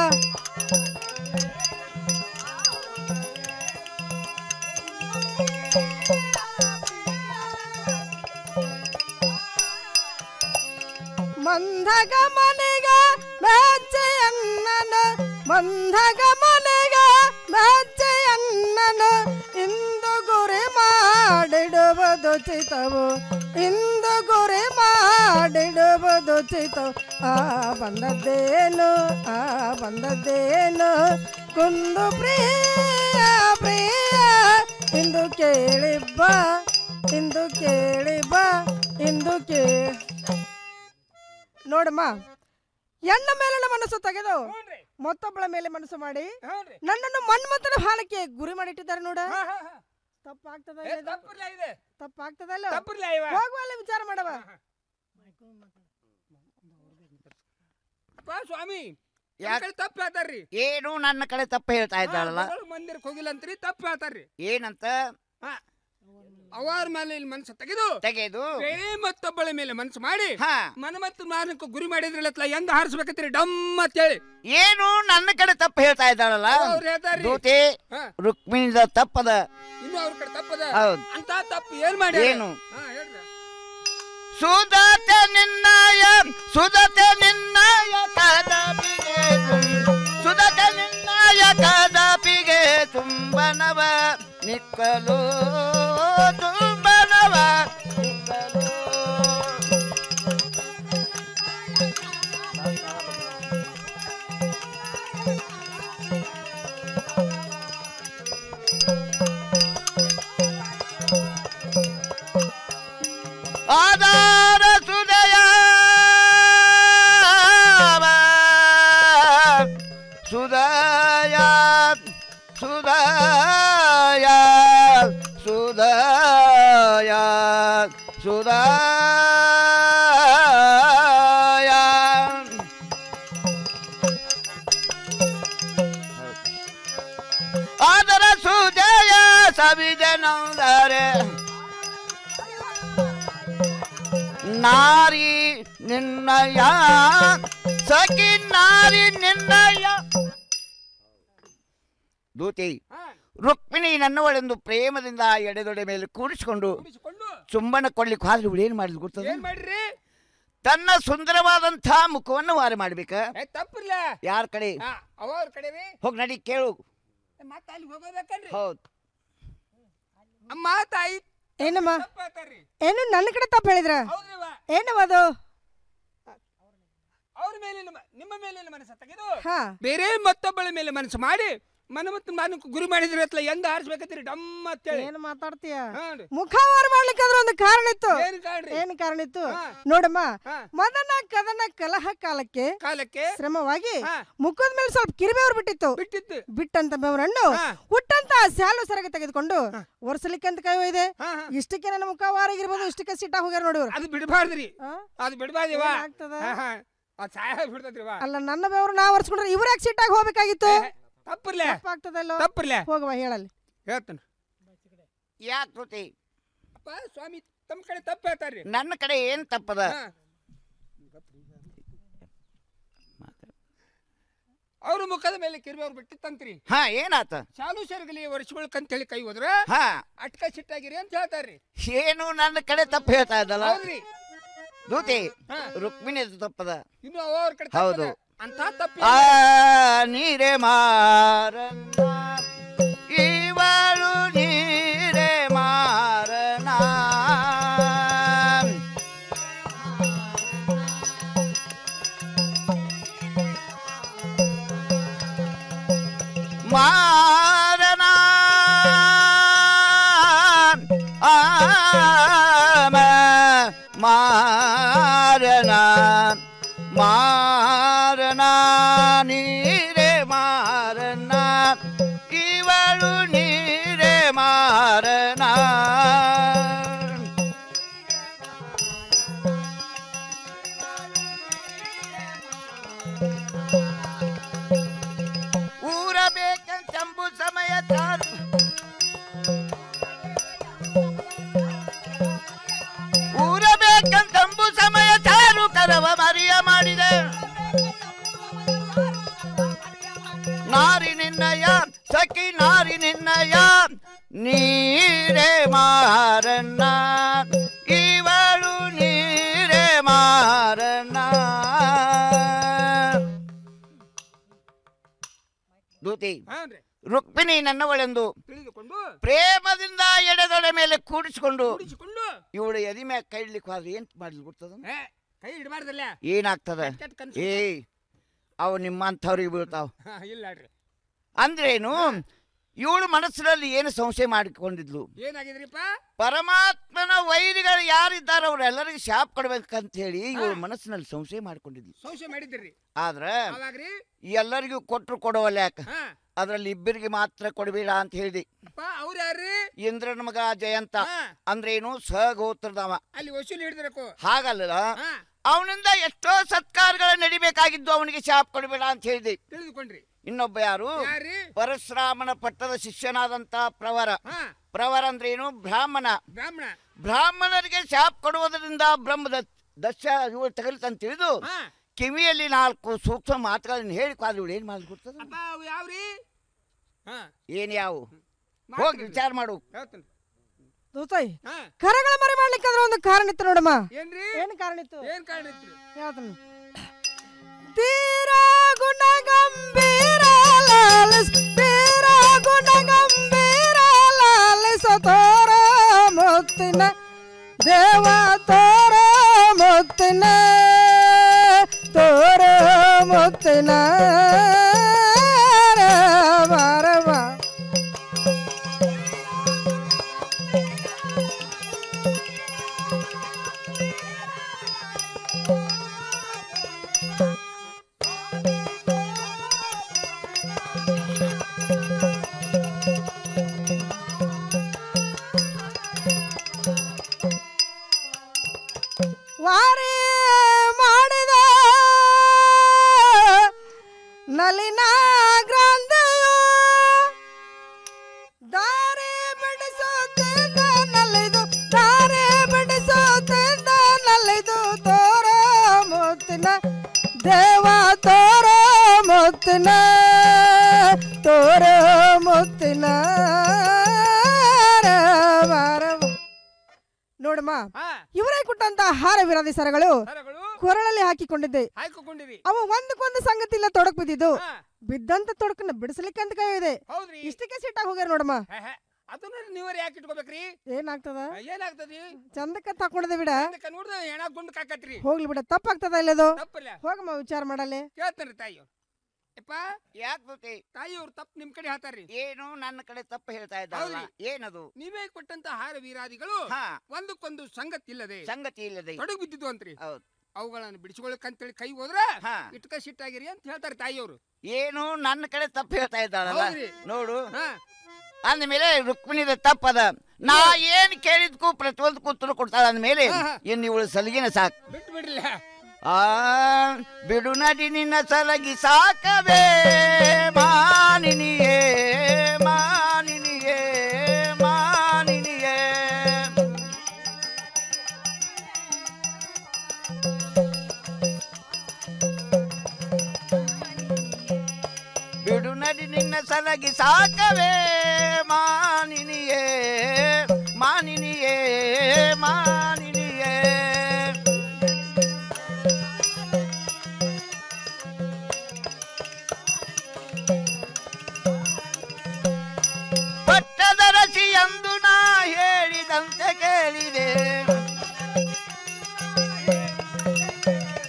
ಮಂದಗ ಮನೆಗ ಬೆಚ್ಚೆಯನ್ನನು ಮಂದಗ ಮನೆಗ ಬೆಚ್ಚೆಯನ್ನನು ಇಂದು ಗುರಿ ಮಾಡಿಡುವುದು ಚಿತವು ಇಂದು ಗುರಿ ಮಾಡಿಡುವುದು ಚಿತವು ಆ ಬಂದದ್ದೇನು ಆ ಬಂದದ್ದೇನು ಕುಂದು ಪ್ರಿಯ ಪ್ರಿಯ ಇಂದು ಕೇಳಿ ಬಾ ಇಂದು ಕೇಳಿ ಬಾ ಇಂದು ಕೇಳಿ ನೋಡಮ್ಮ ಹೆಣ್ಣ ಮೇಲಿನ ಮನಸ್ಸು ತೆಗೆದು ಮತ್ತೊಬ್ಬಳ ಮೇಲೆ ಮನಸ್ಸು ಮಾಡಿ ನನ್ನನ್ನು ಮನ್ಮಥನ ಹಾಲಕ್ಕೆ ಗುರಿ ಮಾಡಿಟ್ಟಿದ್ದಾರೆ ನೋಡ ತಪ್ಪಾಗ್ತದ ಏ, ತಪ್ಪಿಲ್ಲ ಇದೆ ತಪ್ಪಾಗ್ತದಲ್ಲ ತಪ್ಪಿಲ್ಲ ಇವ. ಹೋಗುವಲ್ಲ ವಿಚಾರ ಮಾಡವ ಅಪ್ಪ ಸ್ವಾಮಿ ಯಾಕ್- ಯಾಕೆ ತಪ್ಪು ಹೇಳ್ತಾರ್ರಿ ಏನು ನನ್ನ ಕಡೆ ತಪ್ಪು ಹೇಳ್ತಾ ಇದ್ದಾಳಲ್ಲ ಗುರುಗಳ ಮಂದಿರಕ್ಕೆ ಹೋಗಿಲ್ಲ ಅಂತ್ರಿ ತಪ್ಪು ಹೇಳ್ತಾರ್ರಿ ಏನಂತ ಅವರ ಮೇಲೆ ಇಲ್ಲಿ ಮನಸ್ಸು ತೆಗೆದು ತೆಗೆದು ಬೇರೆ ಮತ್ತೊಬ್ಬಳ ಮೇಲೆ ಮನಸ್ಸು ಮಾಡಿ ಹಾ. ಮನ ಮತ್ತು ಮಾನಕ್ಕೆ ಗುರಿ ಮಾಡಿದ್ರಲ್ಲ ಹೆಂಗ ಹಾರಿಸ್ಬೇಕತ್ರಿ ಡಮ್ ಅಂತೇಳಿ ಏನು ನನ್ನ ಕಡೆ ತಪ್ಪು ಹೇಳ್ತಾ ಇದ್ದಾಳಲ್ಲ ಅವ್ರು ಹೇಳ್ತಾರ್ರಿ. ದೂತಿ ಹಾ. ರುಕ್ಮಿಣಿದ ತಪ್ಪದ ಇನ್ನು ಅವ್ರ ಕಡೆ ತಪ್ಪದ ಹೌದು. ಅಂತ ತಪ್ಪು ಏನ್ ಮಾಡಿ ಏನು? ಹಾ ಹೇಳ್ರಿ ಸುಧತೆ ನಿನ್ನಯ ಸುಧತೆ ನಿನ್ನಯ ಕದಪಿಗೆ ಸುಧತೆ ನಿನ್ನಯ ಕದಪಿಗೆ ತುಂಬನವ ನಿಕ್ಕಲು ತುಂಬನವ ನಿಕ್ಕಲು ಆಧಾರ ಸುದಯ ಸುದಯ ಸುದಯ ಸುದಯ ಸುದಯ ಆದರ ಸುಜಯ ಸವಿಜನಂದರೆ ನಾರಿ ನಿನ್ನಯ ಸಖಿ ನಾರಿ ನಿನ್ನಯ ದೂತಿ ರುಕ್ಮಿಣಿ ನನ್ನವಳೆಂದು ಪ್ರೇಮದಿಂದ ಎಡೆದೊಡೆ ಮೇಲೆ ಕೂಡಿಸಿಕೊಂಡು ಚುಂಬನ ಕೊಡ್ಲಿಕ್ಕೆ ಹೋದ್ರೆ ಇವಳು ಏನ್ ಮಾಡಿದ್ಲು ಗೊತ್ತದ ಏನ್ ಮಾಡ್ರಿ ತನ್ನ ಸುಂದರವಾದಂಥ ಮುಖವನ್ನು ವಾರ ಮಾಡ್ಬೇಕ ಏ ತಪ್ಪಿಲ್ಲ ಯಾರ ಕಡೆ ಹಾ, ಅವ ಅವ್ರ ಕಡೆ ರೀ ಹೋಗಿ ನಡಿ ಕೇಳು ಮತ್ತೆ ಅಲ್ಲಿ ಹೋಗೋಬೇಕನ್ರಿ ಹೌದು ಅಮ್ಮ ತಾಯಿ ಏನಮ್ಮ ತಪ್ಪ್ ಹೇಳ್ತಾರ್ರಿ. ಏನು ನನ್ನ ಕಡೆ ತಪ್ಪು ಹೇಳಿದ್ರ ಹೌದ್ರಿವ. ಏನವ ಅದು ಅವ್ರ ಮೇಲಿನ ಮ- ನಿಮ್ಮ ಮೇಲಿನ ಮನಸ್ಸು ತೆಗೆದು ಹಾ. ಬೇರೆ ಮತ್ತೊಬ್ಬಳ ಮೇಲೆ ಮನಸ್ಸು ಮಾಡಿ ಮನ ಮತ್ತು ಮಾನಕ್ಕೆ ಗುರಿ ಮಾಡಿದ್ರೆ ಅತ್ಲ ಹೆಂಗ ಹಾರಿಸ್ಬೇಕತ್ರಿ ಡಮ್ ಅಂತೇಳಿ ಏನು ಮಾತಾಡ್ತೀಯ ಹಾನ್ರಿ. ಮುಖವಾರ ಮಾಡ್ಲಿಕ್ಕಾದ್ರೆ ಒಂದು ಕಾರಣ ಇತ್ತು ಏನ್ ಕಾರಣ? ಏನು ಕಾರಣ ಇತ್ತು ಹಾ. ನೋಡಮ್ಮ ಹಾ. ಮದನ ಕದನ ಕಲಹ ಕಾಲಕ್ಕೆ ಕಾಲಕ್ಕೆ ಶ್ರಮವಾಗಿ ಹಾ. ಮುಖದ ಮೇಲೆ ಸ್ವಲ್ಪ ಕಿರಿಬೇವ್ರು ಬಿಟ್ಟಿತ್ತು ಬಿಟ್ಟಿತ್ತು ಬಿಟ್ಟಂತ ಬೆವರನ್ನು ಹಾ. ಹುಟ್ಟಂತ ಸ್ಯಾಲು ಸರಗೆ ತೆಗೆದುಕೊಂಡು ಒರೆಸಲಿಕ್ಕೆ ಅಂತ ಕೈ ಇದೆ ಹಾ, ಹಾ. ಇಷ್ಟಕ್ಕೆ ನನ್ನ ಮುಖ ವಾರಾಗಿರ್ಬೋದು ಇಷ್ಟಕ್ಕೆ ಸಿಟ್ಟ ಹೋಗ್ಯಾರ ನೋಡಿ ಇವ್ರು. ಅದು ಬಿಡಬಾರ್ದ್ರಿ ಹಾ? ಅದು ಬಿಡಬಾರ್ದಿವ ಏನಾಗ್ತದ? ಅದು ಸಹಾಯ ಬಿಡ್ತದ್ರಿವ ಅಲ್ಲ ನನ್ನ ಬೆವರು ನಾ ಒರೆಸ್ಕೊಂಡ್ರೆ ಇವ್ರ ಯಾಕೆ ಸಿಟ್ಟಾಗಿ ಹೋಗ್ಬೇಕಾಗಿತ್ತು ತಪ್ಪಿರ್ಲೆ ತಪ್ಪಾಗ್ತದಲ್ಲೋ ತಪ್ಪಿರ್ಲೆ ಹೋಗವ ಹೇಳಲ್ಲಿ ಹೇಳ್ತಾನೆ ಯಾಕೆ ಕೃತಿ ಅಪ್ಪ ಸ್ವಾಮಿ ತಮ್ಮ ಕಡೆ ತಪ್ಪು ಹೇಳ್ತಾರ್ರಿ ನನ್ನ ಕಡೆ ಏನ್ ತಪ್ಪದ ಹಾ. ಅವ್ರ ಮುಖದ ಮೇಲೆ ಕಿರುಬಿ ಅವ್ರು ಬಿಟ್ಟಿತ್ತಂತ್ರಿ ಹಾ ಏನಾತ ಶಾಲು ಶರ್ಗಲಿ ವರ್ಷಗಳಕ್ಕಂತ ಹೇಳಿ ಕೈ ಹೋದ್ರ ಹಾ ಅಟ್ಕ ಸಿಟ್ಟಾಗಿರಿ ಅಂತ ಹೇಳ್ತಾರ್ರಿ ಏನು ನನ್ನ ಕಡೆ ತಪ್ಪು ಹೇಳ್ತಾ ಇದ್ದಲ್ಲ ಹೌದ್ರಿ ದೂತಿ ಹಾ. ರುಕ್ಮಿಣಿ ತಪ್ಪದ ಇನ್ನು ಅವ ಅವ್ರ ಕಡೆ ಹೌದು. ತಪ್ಪದ. ಅಂತ ತಪ್ಪಿ ಆ ನೀರೆ ಮಾರನ ಇವಳು ನೀರೆ ಮಾರನ ಮಾರನ ಆಮ ಮಾರನ ಮಾರನ ನೀರೆ ಮಾರನ ಇವಳು ನೀರೆ ಮಾರನ ಊರ ಬೇಕಂತಂಬು ಸಮಯ ಚಾರು ಊರ ಬೇಕಂತಂಬು ಸಮಯ ಚಾರು ಕರವ ಮರಿಯ ಮಾಡಿದೆ ನಾರಿ ನಿನ್ನಯ ಸಖಿ ನಾರಿ ನಿನ್ನಯ ನೀರೇ ಮಾರಣ್ಣ ಇವಳು ನೀರೇ ಮಾರಣ್ಣ ದೂತಿ ಹಾನ್ರಿ ರುಕ್ಮಿಣಿ ನನ್ನವಳೆಂದು ತಿಳಿದುಕೊಂಡು ಪ್ರೇಮದಿಂದ ಎಡೆದೊಡೆ ಮೇಲೆ ಕೂಡಿಸಿಕೊಂಡು ಕೂಡಿಸಿಕೊಂಡು ಇವಳು ಎದಿ ಮ್ಯಾಗ ಕೈ ಇಡ್ಲಿಕ್ಕೆ ಹೋದ್ರೆ ಏನ್ ಮಾಡ್ಲಿ ಬಿಡ್ತದ ಏ, ಕೈ ಇಡಬಾರ್ದಲ್ಲ ಏನಾಗ್ತದ ಕೆಟ್ಟ ಕನ್ಸು. ಏ ಅವು ನಿಮ್ಮಂಥವ್ರಿಗೆ ಬೀಳ್ತಾವ ಹಾ, ಇಲ್ಲ ಅಲ್ರಿ ಅಂದ್ರೇನು ಇವಳು ಮನಸ್ಸಿನಲ್ಲಿ ಏನು ಸಂಶಯ ಮಾಡಿಕೊಂಡಿದ್ಲು ಏನಾಗಿದ್ರಿಪ್ಪ ಪರಮಾತ್ಮನ ವೈರಿಗಳು ಯಾರಿದ್ದಾರೆ ಅವರೆಲ್ಲರಿಗೂ ಶಾಪ್ ಕೊಡ್ಬೇಕಂತ ಹೇಳಿ ಇವಳು ಮನಸ್ಸಿನಲ್ಲಿ ಸಂಶಯ ಮಾಡಿಕೊಂಡಿದ್ಲು ಸಂಶಯ ಮಾಡಿದ್ರಿ ಆದ್ರೆ ಅವಾಗ್ರಿ ಎಲ್ಲರಿಗೂ ಕೊಟ್ರು ಕೊಡವಲ್ಲ ಯಾಕ ಹಾ ಅದ್ರಲ್ಲಿ ಇಬ್ಬರಿಗೆ ಮಾತ್ರ ಕೊಡಬೇಡ ಅಂತ ಹೇಳಿದೆ ಅಪ್ಪ ಅವ್ರ ಯಾರ್ರಿ ಇಂದ್ರನ ಮಗ ಜಯಂತ ಹಾ. ಅಂದ್ರೇನು ಸಹಗೋತ್ರದವ ಅಲ್ಲಿ ವಸೂಲಿ ಹಿಡಿದ್ರಕು ಹಾಗಲ್ಲ ಹಾ ಅವನಿಂದ ಎಷ್ಟೋ ಸತ್ಕಾರಗಳು ನಡಿಬೇಕಾಗಿದ್ದು ಅವನಿಗೆ ಶಾಪ್ ಕೊಡಬೇಡ ಅಂತ ಹೇಳಿದೆ ತಿಳಿದುಕೊಂಡ್ರಿ ಇನ್ನೊಬ್ಬ ಯಾರು ಯಾರ್ರಿ ಪರಶುರಾಮನ ಪಟ್ಟದ ಶಿಷ್ಯನಾದಂತ ಪ್ರವರ ಹಾ ಪ್ರವರ ಅಂದ್ರೇನು ಬ್ರಾಹ್ಮಣ ಬ್ರಾಹ್ಮಣ ಬ್ರಾಹ್ಮಣರಿಗೆ ಶಾಪ್ ಕೊಡುವುದರಿಂದ ಬ್ರಹ್ಮದ ದಶ ಇವಳು ತಗಲಿತಂತ ತಿಳಿದು ಹಾ ಕಿವಿಯಲ್ಲಿ ನಾಲ್ಕು ಸೂಕ್ಷ್ಮ ಮಾತುಗಳನ್ನು ಹೇಳಿ ಕಾದು ಇವಳು ಏನ್ ಮಾಡ್ಕೊಡ್ತದ ಅಪ್ಪ ಅವು ಯಾವ್ರಿ ಹಾ ಏನ್ ಯಾವ ಹೋಗಿ ವಿಚಾರ ಮಾಡು ಹೇಳ್ತೀನಿ ದೋತಾಯಿ ಹಾ ಕರಗಳ ಮರೆ ಮಾಡ್ಲಿಕ್ಕಾದ್ರೆ ಒಂದು ಕಾರಣ ಇತ್ತು ನೋಡಮ್ಮ ಏನ್ರಿ ಏನ್ ಕಾರಣ ಇತ್ತು ಏನ್ ಕಾರಣ ಇತ್ರಿ ಹೇಳ್ತೀನಿ ತೀರಾ ಗುಣ ಗಂಭೀರ ಲಾಲಿಸ್ ತೀರ ಗುಣ ಗಂಭೀರ ಲಾಲಿಸ ತೋರ ಮುತ್ತಿನ ದೇವ ತೋರ ಮುತ್ತಿನ ತೋರ ಮುತ್ತಿನ ಬರವ ವಾರಿ ಮಾಡಿದ ನಲಿನ ಗ್ರಂಥಿಯು ದಾರಿ ಬಿಡಿಸುತ್ತಿದ್ದ ನಲಿದು ದಾರಿ ಬಿಡಿಸುತ್ತಿದ್ದ ನಲಿದು ತೋರ ಮುತ್ತಿನ ದೇವ ತೋರ ಮುತ್ತಿನ ತೋರ ಮುತ್ತಿನ ವಾರವ ನೋಡಮ್ಮ ಹಾ ಇವರೇ ಕೊಟ್ಟಂತ ಹಾರ ವಿರಾದಿ ಸರಗಳು ಸರಗಳು ಕೊರಳಲ್ಲಿ ಹಾಕಿಕೊಂಡಿದ್ದೆ ಹಾಕಿಕೊಂಡಿರಿ ಅವ ಒಂದಕ್ಕೊಂದು ಸಂಗತಿ ಇಲ್ಲ ತೊಡಕ್ ಬಿದ್ದಿದ್ದು ಹಾ ಬಿದ್ದಂತ ತೊಡಕನ್ನ ಬಿಡಿಸ್ಲಿಕ್ಕೆ ಅಂತ ಇದೆ ಹೌದ್ರಿ ಇಷ್ಟಕ್ಕೆ ಸಿಟ್ಟಾಗಿ ಹೋಗ್ಯಾರ ನೋಡಮ್ಮ ಹೇ, ಹೇ. ಅದನ್ನ ನೀವೇ ಯಾಕೆ ಇಟ್ಕೋಬೇಕ್ರಿ ಏನಾಗ್ತದ ಏನಾಗ್ತದ್ರಿ ಚಂದಕ್ಕ ತಕೊಂಡದ ಬಿಡ ಅದಕ್ಕ ನೋಡಿದ್ರೆ ಹೆಣ ಗುಂಡು ಕಾಕತ್ರಿ ಹೋಗ್ಲಿ ಬಿಡ ತಪ್ಪಾಗ್ತದ ಇಲ್ಲದು ತಪ್ಪಲ್ಲ ಹೋಗಮ್ಮ ವಿಚಾರ ಮಾಡಲ್ಲಿ ಕೇಳ್ತಾನ್ರಿ ತಾಯಿ ಯಪ್ಪ ಯಾಕೆ ಗೊತ್ತೇ ತಾಯಿ ಅವ್ರು ತಪ್ಪು ನಿಮ್ ಕಡೆ ಹೇಳ್ತಾರ್ರಿ ಏನು ನನ್ನ ಕಡೆ ತಪ್ಪು ಹೇಳ್ತಾ ಇದ್ದಾರಲ್ಲ ಹೌದ್ರಿ. ಏನದು ನೀವೇ ಕೊಟ್ಟಂತ ಹಾರ ವೀರಾದಿಗಳು ಹಾ ಒಂದಕ್ಕೊಂದು ಸಂಗತಿ ಇಲ್ಲದೆ ಸಂಗತಿ ಇಲ್ಲದೆ ತೊಡಗು ಬಿದ್ದಿದ್ದು ಅಂತ್ರಿ ಹೌದು ಅವುಗಳನ್ನು ಬಿಡಿಸ್ಕೊಳಕಂತೇಳಿ ಕೈ ಹೋದ್ರ ಹಾ ಇಟ್ಕ ಸಿಟ್ಟಾಗಿರಿ ಅಂತ ಹೇಳ್ತಾರೆ ತಾಯಿಯವರು ಏನು ನನ್ನ ಕಡೆ ತಪ್ಪು ಹೇಳ್ತಾ ಇದ್ದಾಳಲ್ಲ ಹೌದ್ರಿ. ನೋಡು ಹಾ ಅಂದ್ಮೇಲೆ ರುಕ್ಮಿಣಿದ ತಪ್ಪದ ನಾ ಏನ್ ಕೇಳಿದ್ಕು ಪ್ರತಿಯೊಂದಕ್ಕೂ ಉತ್ತರ ಕೊಡ್ತಾಳ ಅಂದ್ಮೇಲೆ ಇನ್ನು ಇವಳು ಸಲಿಗಿನ ಸಾಕು ಬಿಟ್ಟು ಬಿಡ್ರಲ್ಲ ಆ ಬಿಡು ನಡಿ ನಿನ್ನ ಸಲಗಿ ಸಾಕವೇ ಮಾನಿನಿಯೇ ಮಾನಿನಿಯೇ ಮಾನಿನಿಯೇ ಬಿಡು ನಡಿ ನಿನ್ನ ಸಲಗಿ ಸಾಕವೇ ಮಾನಿನಿಯೇ ಮಾನಿನಿಯೇ ಮಾನಿನಿಯೇ ಪಟ್ಟದ ರಸಿ ಎಂದು ನಾ ಹೇಳಿದಂತೆ ಕೇಳಿದೆ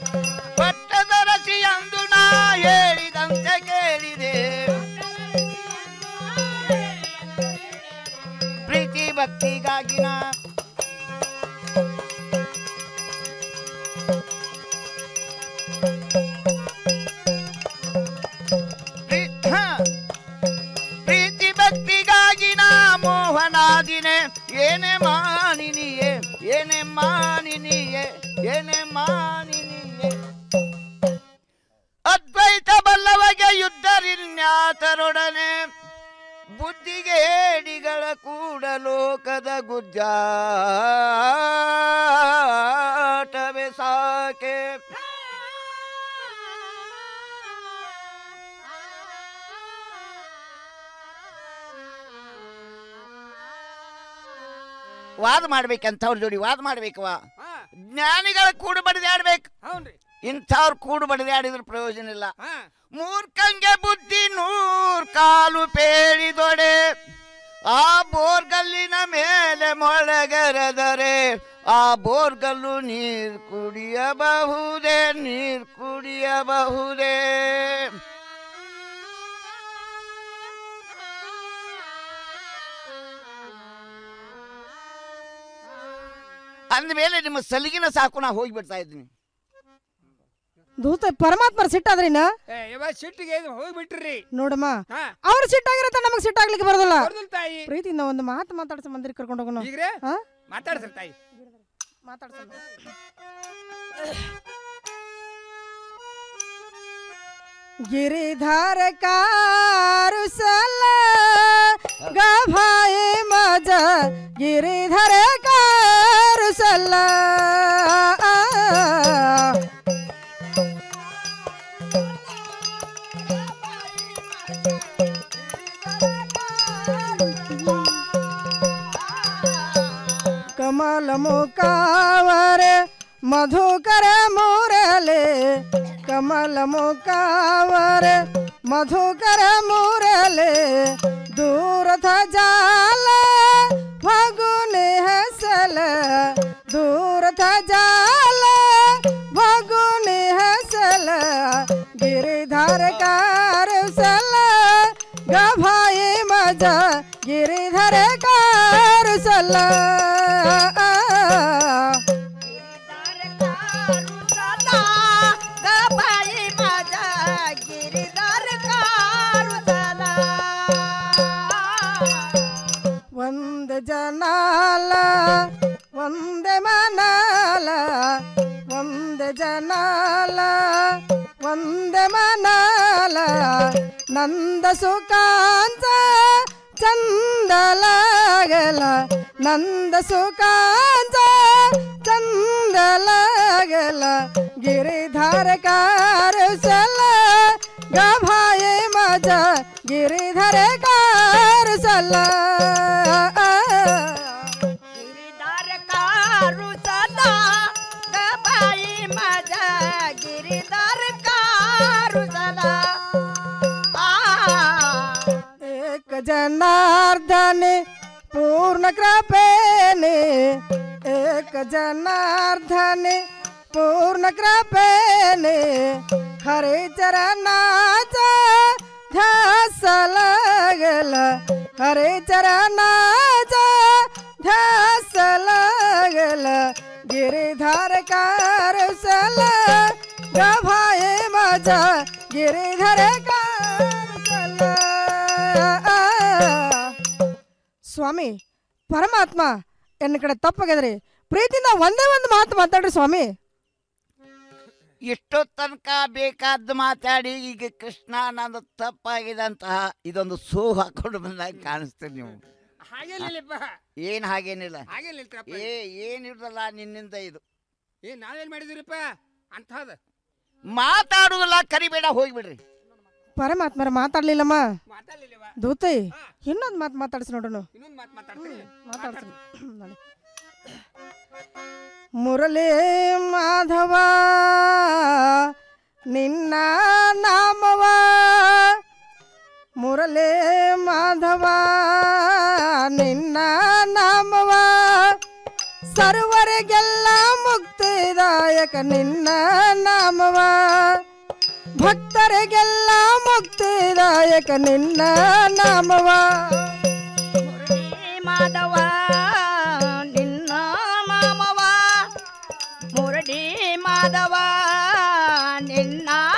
ಪಟ್ಟದ ರಸಿ ಎಂದು ನಾ ಹೇಳಿದಂತೆ ಕೇಳಿದೆ ಪ್ರೀ- ಹ. ಪ್ರೀತಿ ಭಕ್ತಿಗಾಗಿ ನಾ ಮೋಹನಾದಿನೆ ಏನೇ ಮಾನಿನಿಯೇ ಏನೇ ಮಾನಿನಿಯೇ ಏನೇ ಮಾನಿನಿಯೇ ಅದ್ವೈತ ಬಲ್ಲವಗೆ ಯುದ್ಧರಿನ್ಯಾತರೊಡನೆ ಬುದ್ಧಿಗೆ ಹೇಡಿಗಳ ಕೂಡ ಲೋಕದ ಗುಜ್ಜಾಟವೇ ಸಾಕೆ ವಾದ ಮಾಡ್ಬೇಕಂತವ್ರ ಜೋಡಿ ವಾದ ಮಾಡ್ಬೇಕವ ಜ್ಞಾನಿಗಳ ಕೂಡು ಬಡಿದಾಡ್ಬೇಕು ಇಂಥವ್ರ ಕೂಡು ಬಡಿದಾಡಿದ್ರ ಪ್ರಯೋಜನ ಇಲ್ಲ ಮೂರ್ಖಂಗೆ ಬುದ್ಧಿ ನೂರ್ ಕಾಲು ಪೇಳಿದೊಡೆ ಆ ಬೋರ್ಗಲ್ಲಿನ ಮೇಲೆ ಮೊಳಗರೆದರೆ ಆ ಬೋರ್ಗಲ್ಲು ನೀರ್ ಕುಡಿಯಬಹುದೇ ನೀರ್ ಕುಡಿಯಬಹುದೇ ಅಂದಮೇಲೆ ನಿಮ್ಮ ಸಲಿಗಿನ ಸಾಕು ನಾ ಹೋಗಿ ಬಿಡ್ತಾ ಇದ್ದೀನಿ ದೂತ ಪರಮಾತ್ಮರ ಸಿಟ್ಟಾದ್ರಿನ ಏ ಇವ ಸಿಟ್ಟಿಗೆ ಇದು ಹೋಗ್ಬಿಟ್ರಿ ನೋಡಮ್ಮ ಹಾ. ಅವ್ರ ಸಿಟ್ಟಾಗಿರತ್ತ ನಮಗ್ ಸಿಟ್ಟಾಗ್ಲಿಕ್ಕೆ ಬರೋದಿಲ್ಲ ಬರ್ದಿಲ್ಲ ತಾಯಿ ಪ್ರೀತಿಯಿಂದ ಒಂದು ಮಾತು ಮಾತಾಡ್ಸ ಮಂದಿರ ಕರ್ಕೊಂಡು ಹೋಗೋಣ ಈಗ್ರೆ ಹಾ? ಮಾತಾಡ್ಸ್ರಿ ತಾಯಿ ಮಾತಾಡ್ಸೋಣ गिरिधर कारुसल गभाए मज गिरिधर कारुसल कमल मुकावर मधुकर मुरले कमल मुकावर मधुकर मुरले दूर था जाल फगुने हसल दूर था जाल फगुने हसल गिरिधर कारसल गभाए मजा गिरिधर कारसल ಒಂದ ಜನಾಲ ಒಂದೆ ಮನಾಲ ಒಂದ ಜನಾಲ ಒಂದೆ ಮನಾಲ ನಂದ ಸುಖಾಂತ ಚಂದಲಾಗಲ ನಂದ ಸುಖಾಂತ ಚಂದಲಾಗಲ ಗಿರಿಧಾರ ಕಾರುಸಲ ಗಭಾಯೆ ಮಜ ಗಿರಿಧರ ಕಾರುಸಲ ಗಿರಿಧಾರ ಕಾರುಸಲ ಗಬಾಯಿ ಮಜ ಗಿರಿಧಾರ ಕಾರುಸಲ एक जनार्दने पूर्ण कृपेने एक जनार्दने पूर्ण कृपेने हरे चरणाचा ध्यास लागल हरे चरणाचा ध्यास लागल गिरिधार कारसल गभाये माझा गिरिधर ಸ್ವಾಮಿ ಪರಮಾತ್ಮ ಎನ್ನ ಕಡೆ ತಪ್ಪಾಗ್ಯದ್ರಿ ಪ್ರೀತಿಯಿಂದ ಒಂದೇ ಒಂದು ಮಾತು ಮಾತಾಡ್ರಿ ಸ್ವಾಮಿ ಇಷ್ಟೋ ತನಕ ಬೇಕಾದ್ದು ಮಾತಾಡಿ ಈಗ ಕೃಷ್ಣ ನಂದು ತಪ್ಪಾಗಿದಂತಹ ಇದೊಂದು ಸೋ ಹಾಕೊಂಡು ಬಂದಾಗ ಕಾಣಿಸ್ತೀರಿ ನೀವು ಹಾಗೇನಿಲ್ಲಪ್ಪ ಏನ್ ಹಾಗೇನಿಲ್ಲ ಹಾಗೇನಿಲ್ತ್ರಪ್ಪ ಏ ಏನಿರ್ದಲ್ಲ ನಿನ್ನಿಂದ ಇದು ಏ ನಾವೇನ್ ಮಾಡಿದ್ರಿಪ್ಪ ಅಂತಹದ ಮಾತಾಡುದಿಲ್ಲ ಕರಿಬೇಡ ಹೋಗ್ಬಿಡ್ರಿ ಪರಮಾತ್ಮರ ಮಾತಾಡ್ಲಿಲ್ಲಮ್ಮ ದೂತೈ ಇನ್ನೊಂದು ಮಾತು ಮಾತಾಡ್ಸಿ ನೋಡೋಣ ಇನ್ನೊಂದು ಮಾತು ಮಾತಾಡ್ತೀನಿ ಮಾತಾಡ್ತೀನಿ ನೋಡಿ. ಮುರಳಿ ಮಾಧವ ನಿನ್ನ ನಾಮವ ಮುರಳಿ ಮಾಧವ ನಿನ್ನ ನಾಮವ ಸರ್ವರಿಗೆಲ್ಲ ಮುಕ್ತಿದಾಯಕ ನಿನ್ನ ನಾಮವ ಭಕ್ತರಿಗೆಲ್ಲ ಮುಕ್ತಿದಾಯಕ ನಿನ್ನ ನಾಮವ ಮಾಧವ ನಿನ್ನ ಮಾಮವ ಮುರಡಿ ಮಾಧವ ನಿನ್ನ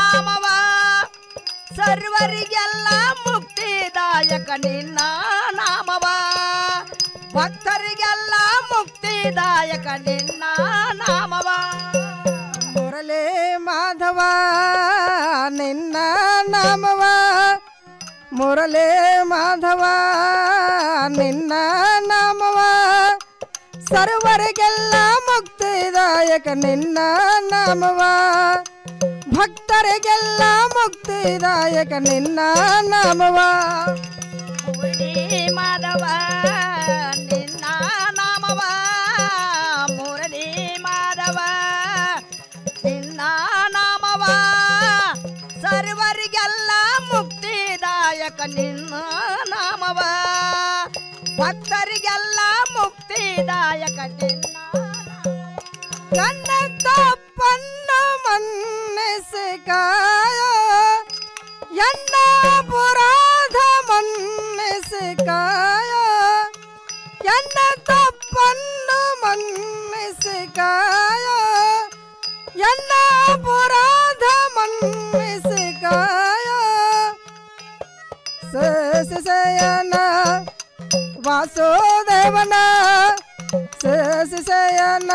ನಾಮವ ಸರ್ವರಿಗೆಲ್ಲ ಮುಕ್ತಿದಾಯಕ ನಿನ್ನ ನಾಮವ ಭಕ್ತರಿಗೆಲ್ಲ ಮುಕ್ತಿದಾಯಕ ನಿನ್ನ ನಾಮವ ಮುರಳೇ ಮಾಧವ ನಿನ್ನ ನಾಮವ ಮುರಳೇ ಮಾಧವ ನಿನ್ನ ನಾಮವ ಸರ್ವರಿಗೆಲ್ಲ ಮುಕ್ತಿದಾಯಕ ನಿನ್ನ ನಾಮವ ಭಕ್ತರಿಗೆಲ್ಲ ಮುಕ್ತಿದಾಯಕ ನಿನ್ನ ನಾಮವ ಮುರಳಿ ಮಾಧವ ನಿನ್ನ ನಾಮವ ಮುರಳಿ ಮಾಧವ ನಿನ್ನ ನಾಮವ ಸರ್ವರಿಗೆಲ್ಲ ಮುಕ್ತಿದಾಯಕ ನಿನ್ನ ನಾಮವ ಭಕ್ತರಿಗೆಲ್ಲ ಮುಕ್ತಿದಾಯಕ ನಿನ್ನ ನನ್ನ ತಪ್ಪನ್ನು ಮನ್ನಿಸಿಕಾಯ ಎನ್ನ ಅಪರಾಧ ಮನ್ನಿಸಿಕಾಯ ಎನ್ನ ತಪ್ಪನ್ನು ಮನ್ನಿಸಿಕಾಯ ಎನ್ನ ಅಪರಾಧ ಮನ್ನಿಸಿಕಾಯ ಶಯನ ವಾಸುದೇವನ ಶಯನ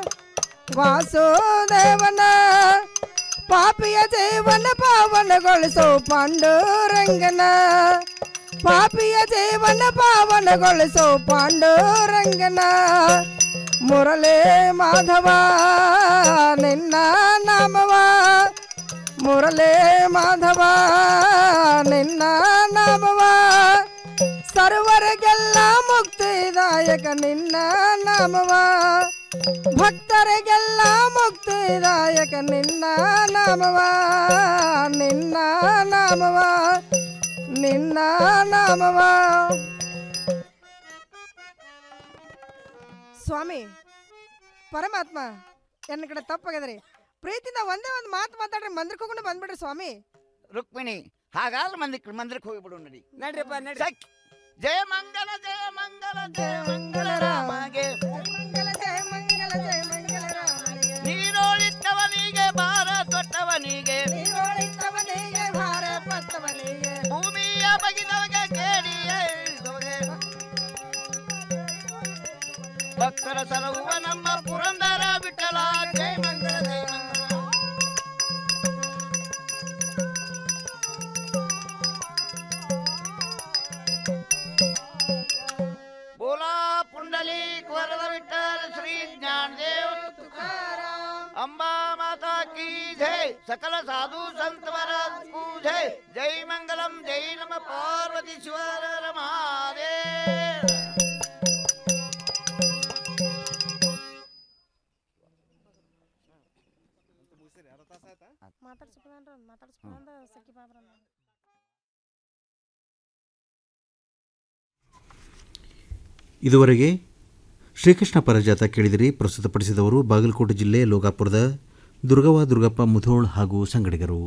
ವಾಸುದೇವನ ಪಾಪಿಯ ಜೀವನ ಪಾವನಗೊಳಿಸೋ ಪಾಂಡುರಂಗನ ಪಾಪಿಯ ಜೀವನ ಪಾವನಗೊಳಿಸೋ ಪಾಂಡುರಂಗನ ಮುರಳೇ ಮಾಧವ ನಿನ್ನ ನಾಮವ ಮುರಳೇ ಮಾಧವ ನಿನ್ನ ನಾಮವ ಸರ್ವರಿಗೆಲ್ಲ ಮುಕ್ತಿದಾಯಕ ನಿನ್ನ ನಾಮವ ಭಕ್ತರಿಗೆಲ್ಲ ಮುಕ್ತಿದಾಯಕ ನಿನ್ನ ನಾಮವ ನಿನ್ನ ನಾಮವ ನಿನ್ನ ನಾಮವ ಸ್ವಾಮಿ ಪರಮಾತ್ಮ ಎನ್ನ ಕಡೆ ತಪ್ಪಾಗ್ಯದ್ರಿ ಪ್ರೀತಿಯಿಂದ ಒಂದೇ ಒಂದು ಮಾತು ಮಾತಾಡ್ರಿ ಮಂದಿರಕ್ಕೆ ಹೋಗ್ಕೊಂಡು ಬಂದ್ಬಿಡ್ರಿ ಸ್ವಾಮಿ ರುಕ್ಮಿಣಿ ಹಾಗಾದ್ರೆ ಮಂದಿರ ಮಂದಿರಕ್ಕೆ ಹೋಗಿಬಿಡು ನಡಿ ನಡ್ರಿಪ್ಪ ನಡ್ರಿ ಸಕ್. ಜಯ ಮಂಗಲ ಜಯ ಮಂಗಲ ಜಯ ಮಂಗಲ ರಾಮಗೆ ನೀರೋಳಿತ್ತವನಿಗೆ ಭಾರ ತೊಟ್ಟವನಿಗೆ ನೀರೋಳಿತ್ತವನಿಗೆ ಭಾರ ಪತ್ತವನಿಗೆ ಭೂಮಿಯ ಬಗಿದವಗೆ ಕೇಳಿಯೇ ಇಳಿದವಗೆ ಭಕ್ತರ ಸಲಹುವ ನಮ್ಮ ಪುರಂದರ ವಿಠಲ ಜಯ ಮಂಗಲ ಜಯ ಮಂಗಲ बोला पुंडलिक वरद विठ्ठल श्री ज्ञानदेव तुकाराम अंबा माता की जय सकल साधु संत महाराज की जय जय मंगलम जय नम पार्वती शिवर महादेव ಮಾತಾಡ್ಸ್ಕೊಂಡ್ರ ಮಾತಾಡ್ಸ್ಕೊಂಡ್ರ ಸಖಿ ಬಾಬ್ರ ಇದುವರೆಗೆ ಶ್ರೀಕೃಷ್ಣ ಪರಜಾತ ಕೇಳಿದಿರಿ ಪ್ರಸ್ತುತಪಡಿಸಿದವರು ಬಾಗಲಕೋಟೆ ಜಿಲ್ಲೆ ಲೋಕಾಪುರದ ದುರ್ಗವ್ವ ದುರ್ಗಪ್ಪ ಮುಧೋಳ್ ಹಾಗೂ ಸಂಗಡಿಗರು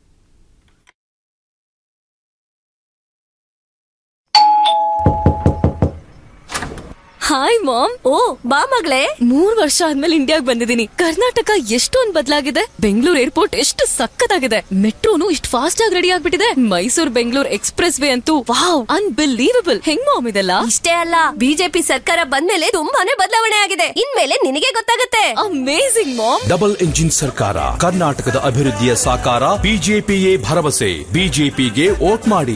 ಹಾಯ್ ಮಾಮ್ ಓ ಬಾ ಮಗಳೇ ಮೂರ್ ವರ್ಷ ಆದ್ಮೇಲೆ ಇಂಡಿಯಾಗ್ ಬಂದಿದ್ದೀನಿ ಕರ್ನಾಟಕ ಎಷ್ಟೊಂದ್ ಬದಲಾಗಿದೆ ಬೆಂಗಳೂರು ಏರ್ಪೋರ್ಟ್ ಎಷ್ಟು ಸಕ್ಕತ್ತಾಗಿದೆ ಮೆಟ್ರೋನು ಇಷ್ಟು ಫಾಸ್ಟ್ ಆಗಿ ರೆಡಿ ಆಗ್ಬಿಟ್ಟಿದೆ ಮೈಸೂರ್ ಬೆಂಗಳೂರು ಎಕ್ಸ್ಪ್ರೆಸ್ ವೇ ಅಂತೂ ವಾವ್ ಅನ್ಬಿಲೀವಬಲ್ ಹೆಂಗ್ ಮಾಮ್ ಇದೆಲ್ಲ ಇಷ್ಟೇ ಅಲ್ಲ ಬಿಜೆಪಿ ಸರ್ಕಾರ ಬಂದ್ಮೇಲೆ ತುಂಬಾನೇ ಬದಲಾವಣೆ ಆಗಿದೆ ಇನ್ಮೇಲೆ ನಿನಗೆ ಗೊತ್ತಾಗುತ್ತೆ ಅಮೇಸಿಂಗ್ ಮಾಮ್ ಡಬಲ್ ಎಂಜಿನ್ ಸರ್ಕಾರ ಕರ್ನಾಟಕದ ಅಭಿವೃದ್ಧಿಯ ಸಾಕಾರ ಬಿಜೆಪಿಯೇ ಭರವಸೆ ಬಿಜೆಪಿಗೆ ವೋಟ್ ಮಾಡಿ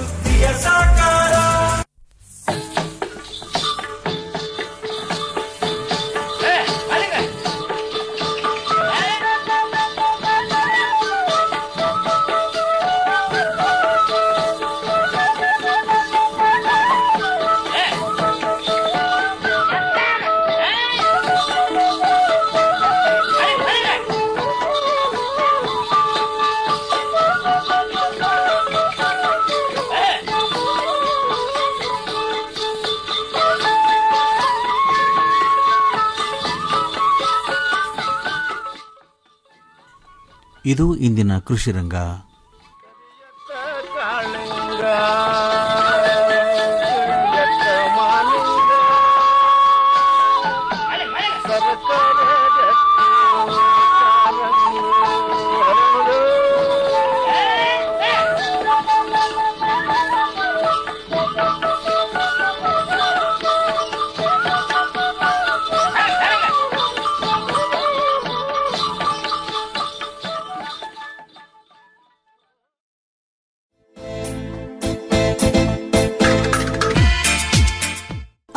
ಇದು ಇಂದಿನ ಕೃಷಿ ರಂಗ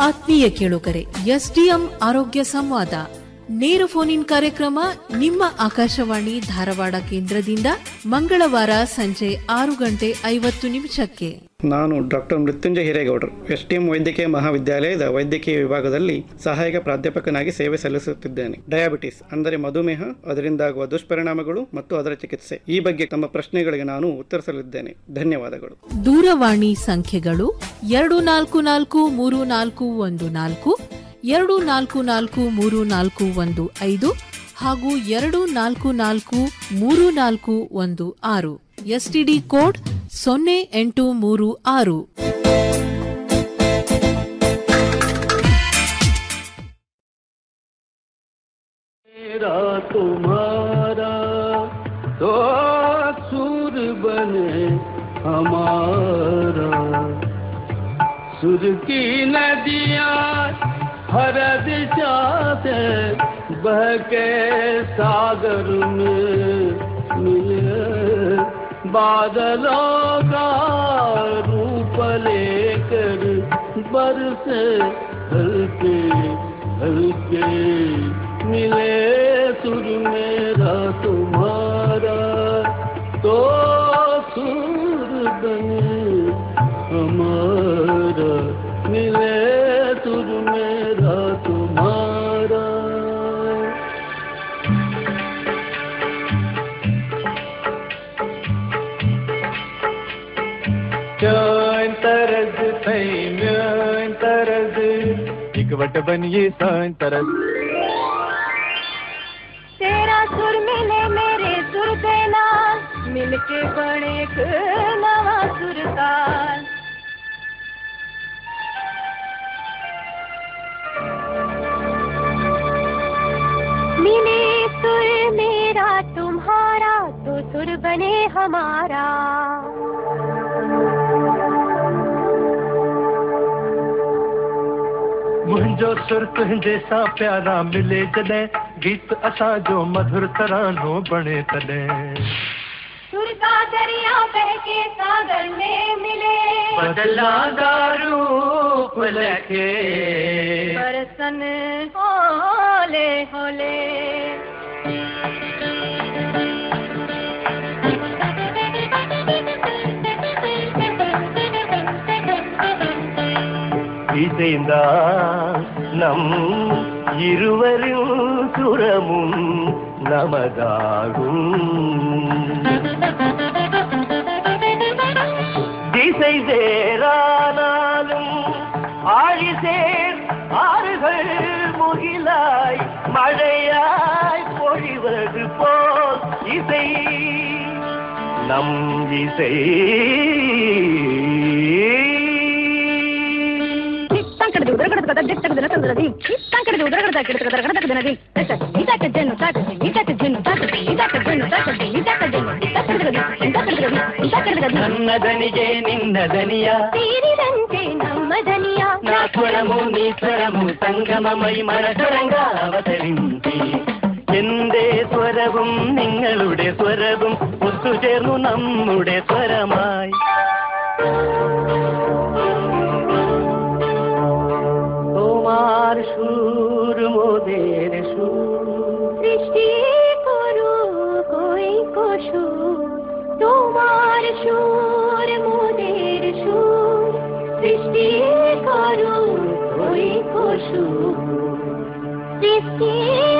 ಆತ್ಮೀಯ ಕೇಳುಗರೆ ಎಸ್ಡಿಎಂ ಆರೋಗ್ಯ ಸಂವಾದ ನೇರ ಫೋನ್ ಇನ್ ಕಾರ್ಯಕ್ರಮ ನಿಮ್ಮ ಆಕಾಶವಾಣಿ ಧಾರವಾಡ ಕೇಂದ್ರದಿಂದ ಮಂಗಳವಾರ ಸಂಜೆ ಆರು ಗಂಟೆ ಐವತ್ತು ನಿಮಿಷಕ್ಕೆ ನಾನು ಡಾಕ್ಟರ್ ಮೃತ್ಯುಂಜಯ ಹಿರೇಗೌಡರು ಎಸ್ ಟಿ ಎಂ ವೈದ್ಯಕೀಯ ಮಹಾವಿದ್ಯಾಲಯದ ವೈದ್ಯಕೀಯ ವಿಭಾಗದಲ್ಲಿ ಸಹಾಯಕ ಪ್ರಾಧ್ಯಾಪಕನಾಗಿ ಸೇವೆ ಸಲ್ಲಿಸುತ್ತಿದ್ದೇನೆ ಡಯಾಬಿಟಿಸ್ ಅಂದರೆ ಮಧುಮೇಹ ಅದರಿಂದಾಗುವ ದುಷ್ಪರಿಣಾಮಗಳು ಮತ್ತು ಅದರ ಚಿಕಿತ್ಸೆ ಈ ಬಗ್ಗೆ ತಮ್ಮ ಪ್ರಶ್ನೆಗಳಿಗೆ ನಾನು ಉತ್ತರಿಸಲಿದ್ದೇನೆ ಧನ್ಯವಾದಗಳು ದೂರವಾಣಿ ಸಂಖ್ಯೆಗಳು ಎರಡು ನಾಲ್ಕು ನಾಲ್ಕು ಮೂರು ನಾಲ್ಕು ಒಂದು ನಾಲ್ಕು ಎರಡು ನಾಲ್ಕು ನಾಲ್ಕು ಮೂರು ನಾಲ್ಕು ಒಂದು ಐದು ಹಾಗೂ ಎರಡು ನಾಲ್ಕು ನಾಲ್ಕು ಮೂರು ನಾಲ್ಕು ಒಂದು ಆರು ಎಸ್ಟಿಡಿ ಕೋಡ್ ಸೊನ್ನೆ ಎಂಟು ಮೂರು ಆರು मेरा तुम्हारा तो सुर बने हमारा सुर की नदियाँ हर दिशा से बह के सागर में मिले बादलों का रूप लेकर बरसे हल्के हल्के मिले सुर मेरा तुम्हारा तो सुर बने हमारा मिले सुर मेरा तुम्हारा Miön तरज थई मिön तरज इकवट बनिए सान तरज तेरा सुर मिले मेरे सुर दे नाल मिलके बने एक नवा सुरताल मिले सुर मेरा तुम्हारा तो सुर बने हमारा मुंहिंजो सुर तुंहिंजे सां प्यारा मिले जॾहिं गीत असांजो मधुर तरानो बणे तॾहिं सुर का दरिया बह के सागर में मिले बदला रूप लखे बरसन होले होले இசைந்தா நம் இருவரின் சுரமும் நமதாகும் திசை வேறானாலும் ஆழிசேர் ஆறுகள் முகிலாய் மழையாய் பொழிவது போல் இசை நம் இசை ತಂಕಡದು ಉದರಗಡದ ದಿಟ್ಟದ ದಿನತಂದ್ರದಿ ತಂಕಡದು ಉದರಗಡದ ಕಿಡತದ ರಗಡದ ದಿನದಿ ಇದಾಕ ಜನ್ನು ತಾಕತಿ ಇದಾಕ ಜನ್ನು ತಾಕತಿ ಇದಾಕ ಜನ್ನು ತಾಕತಿ ಇದಾಕ ಜನ್ನು ತಕ್ಕಡಗದಿ ತಕ್ಕಡಗದಿ ತಕ್ಕಡಗದಿ ನನ್ನ ದನಿಗೆ ನಿನ್ನ ದನಿಯ ಸೇರಿದಂತೆ ನಮ್ಮ ದನಿಯ నా స్వరము నీ స్వరము സംഗമമൈ മനസ്വരങ്ക അവതരിന്തി എന്റെ സ്വരവും നിങ്ങളുടെ സ്വരവും ഒത്തുചേർന്നു നമ്മുടെ സ്വരമായി তোমার সুর মোদের সুর সৃষ্টি করু কই কসু তোমার সুর মোদের সুর সৃষ্টি করু কই কসু সৃষ্টি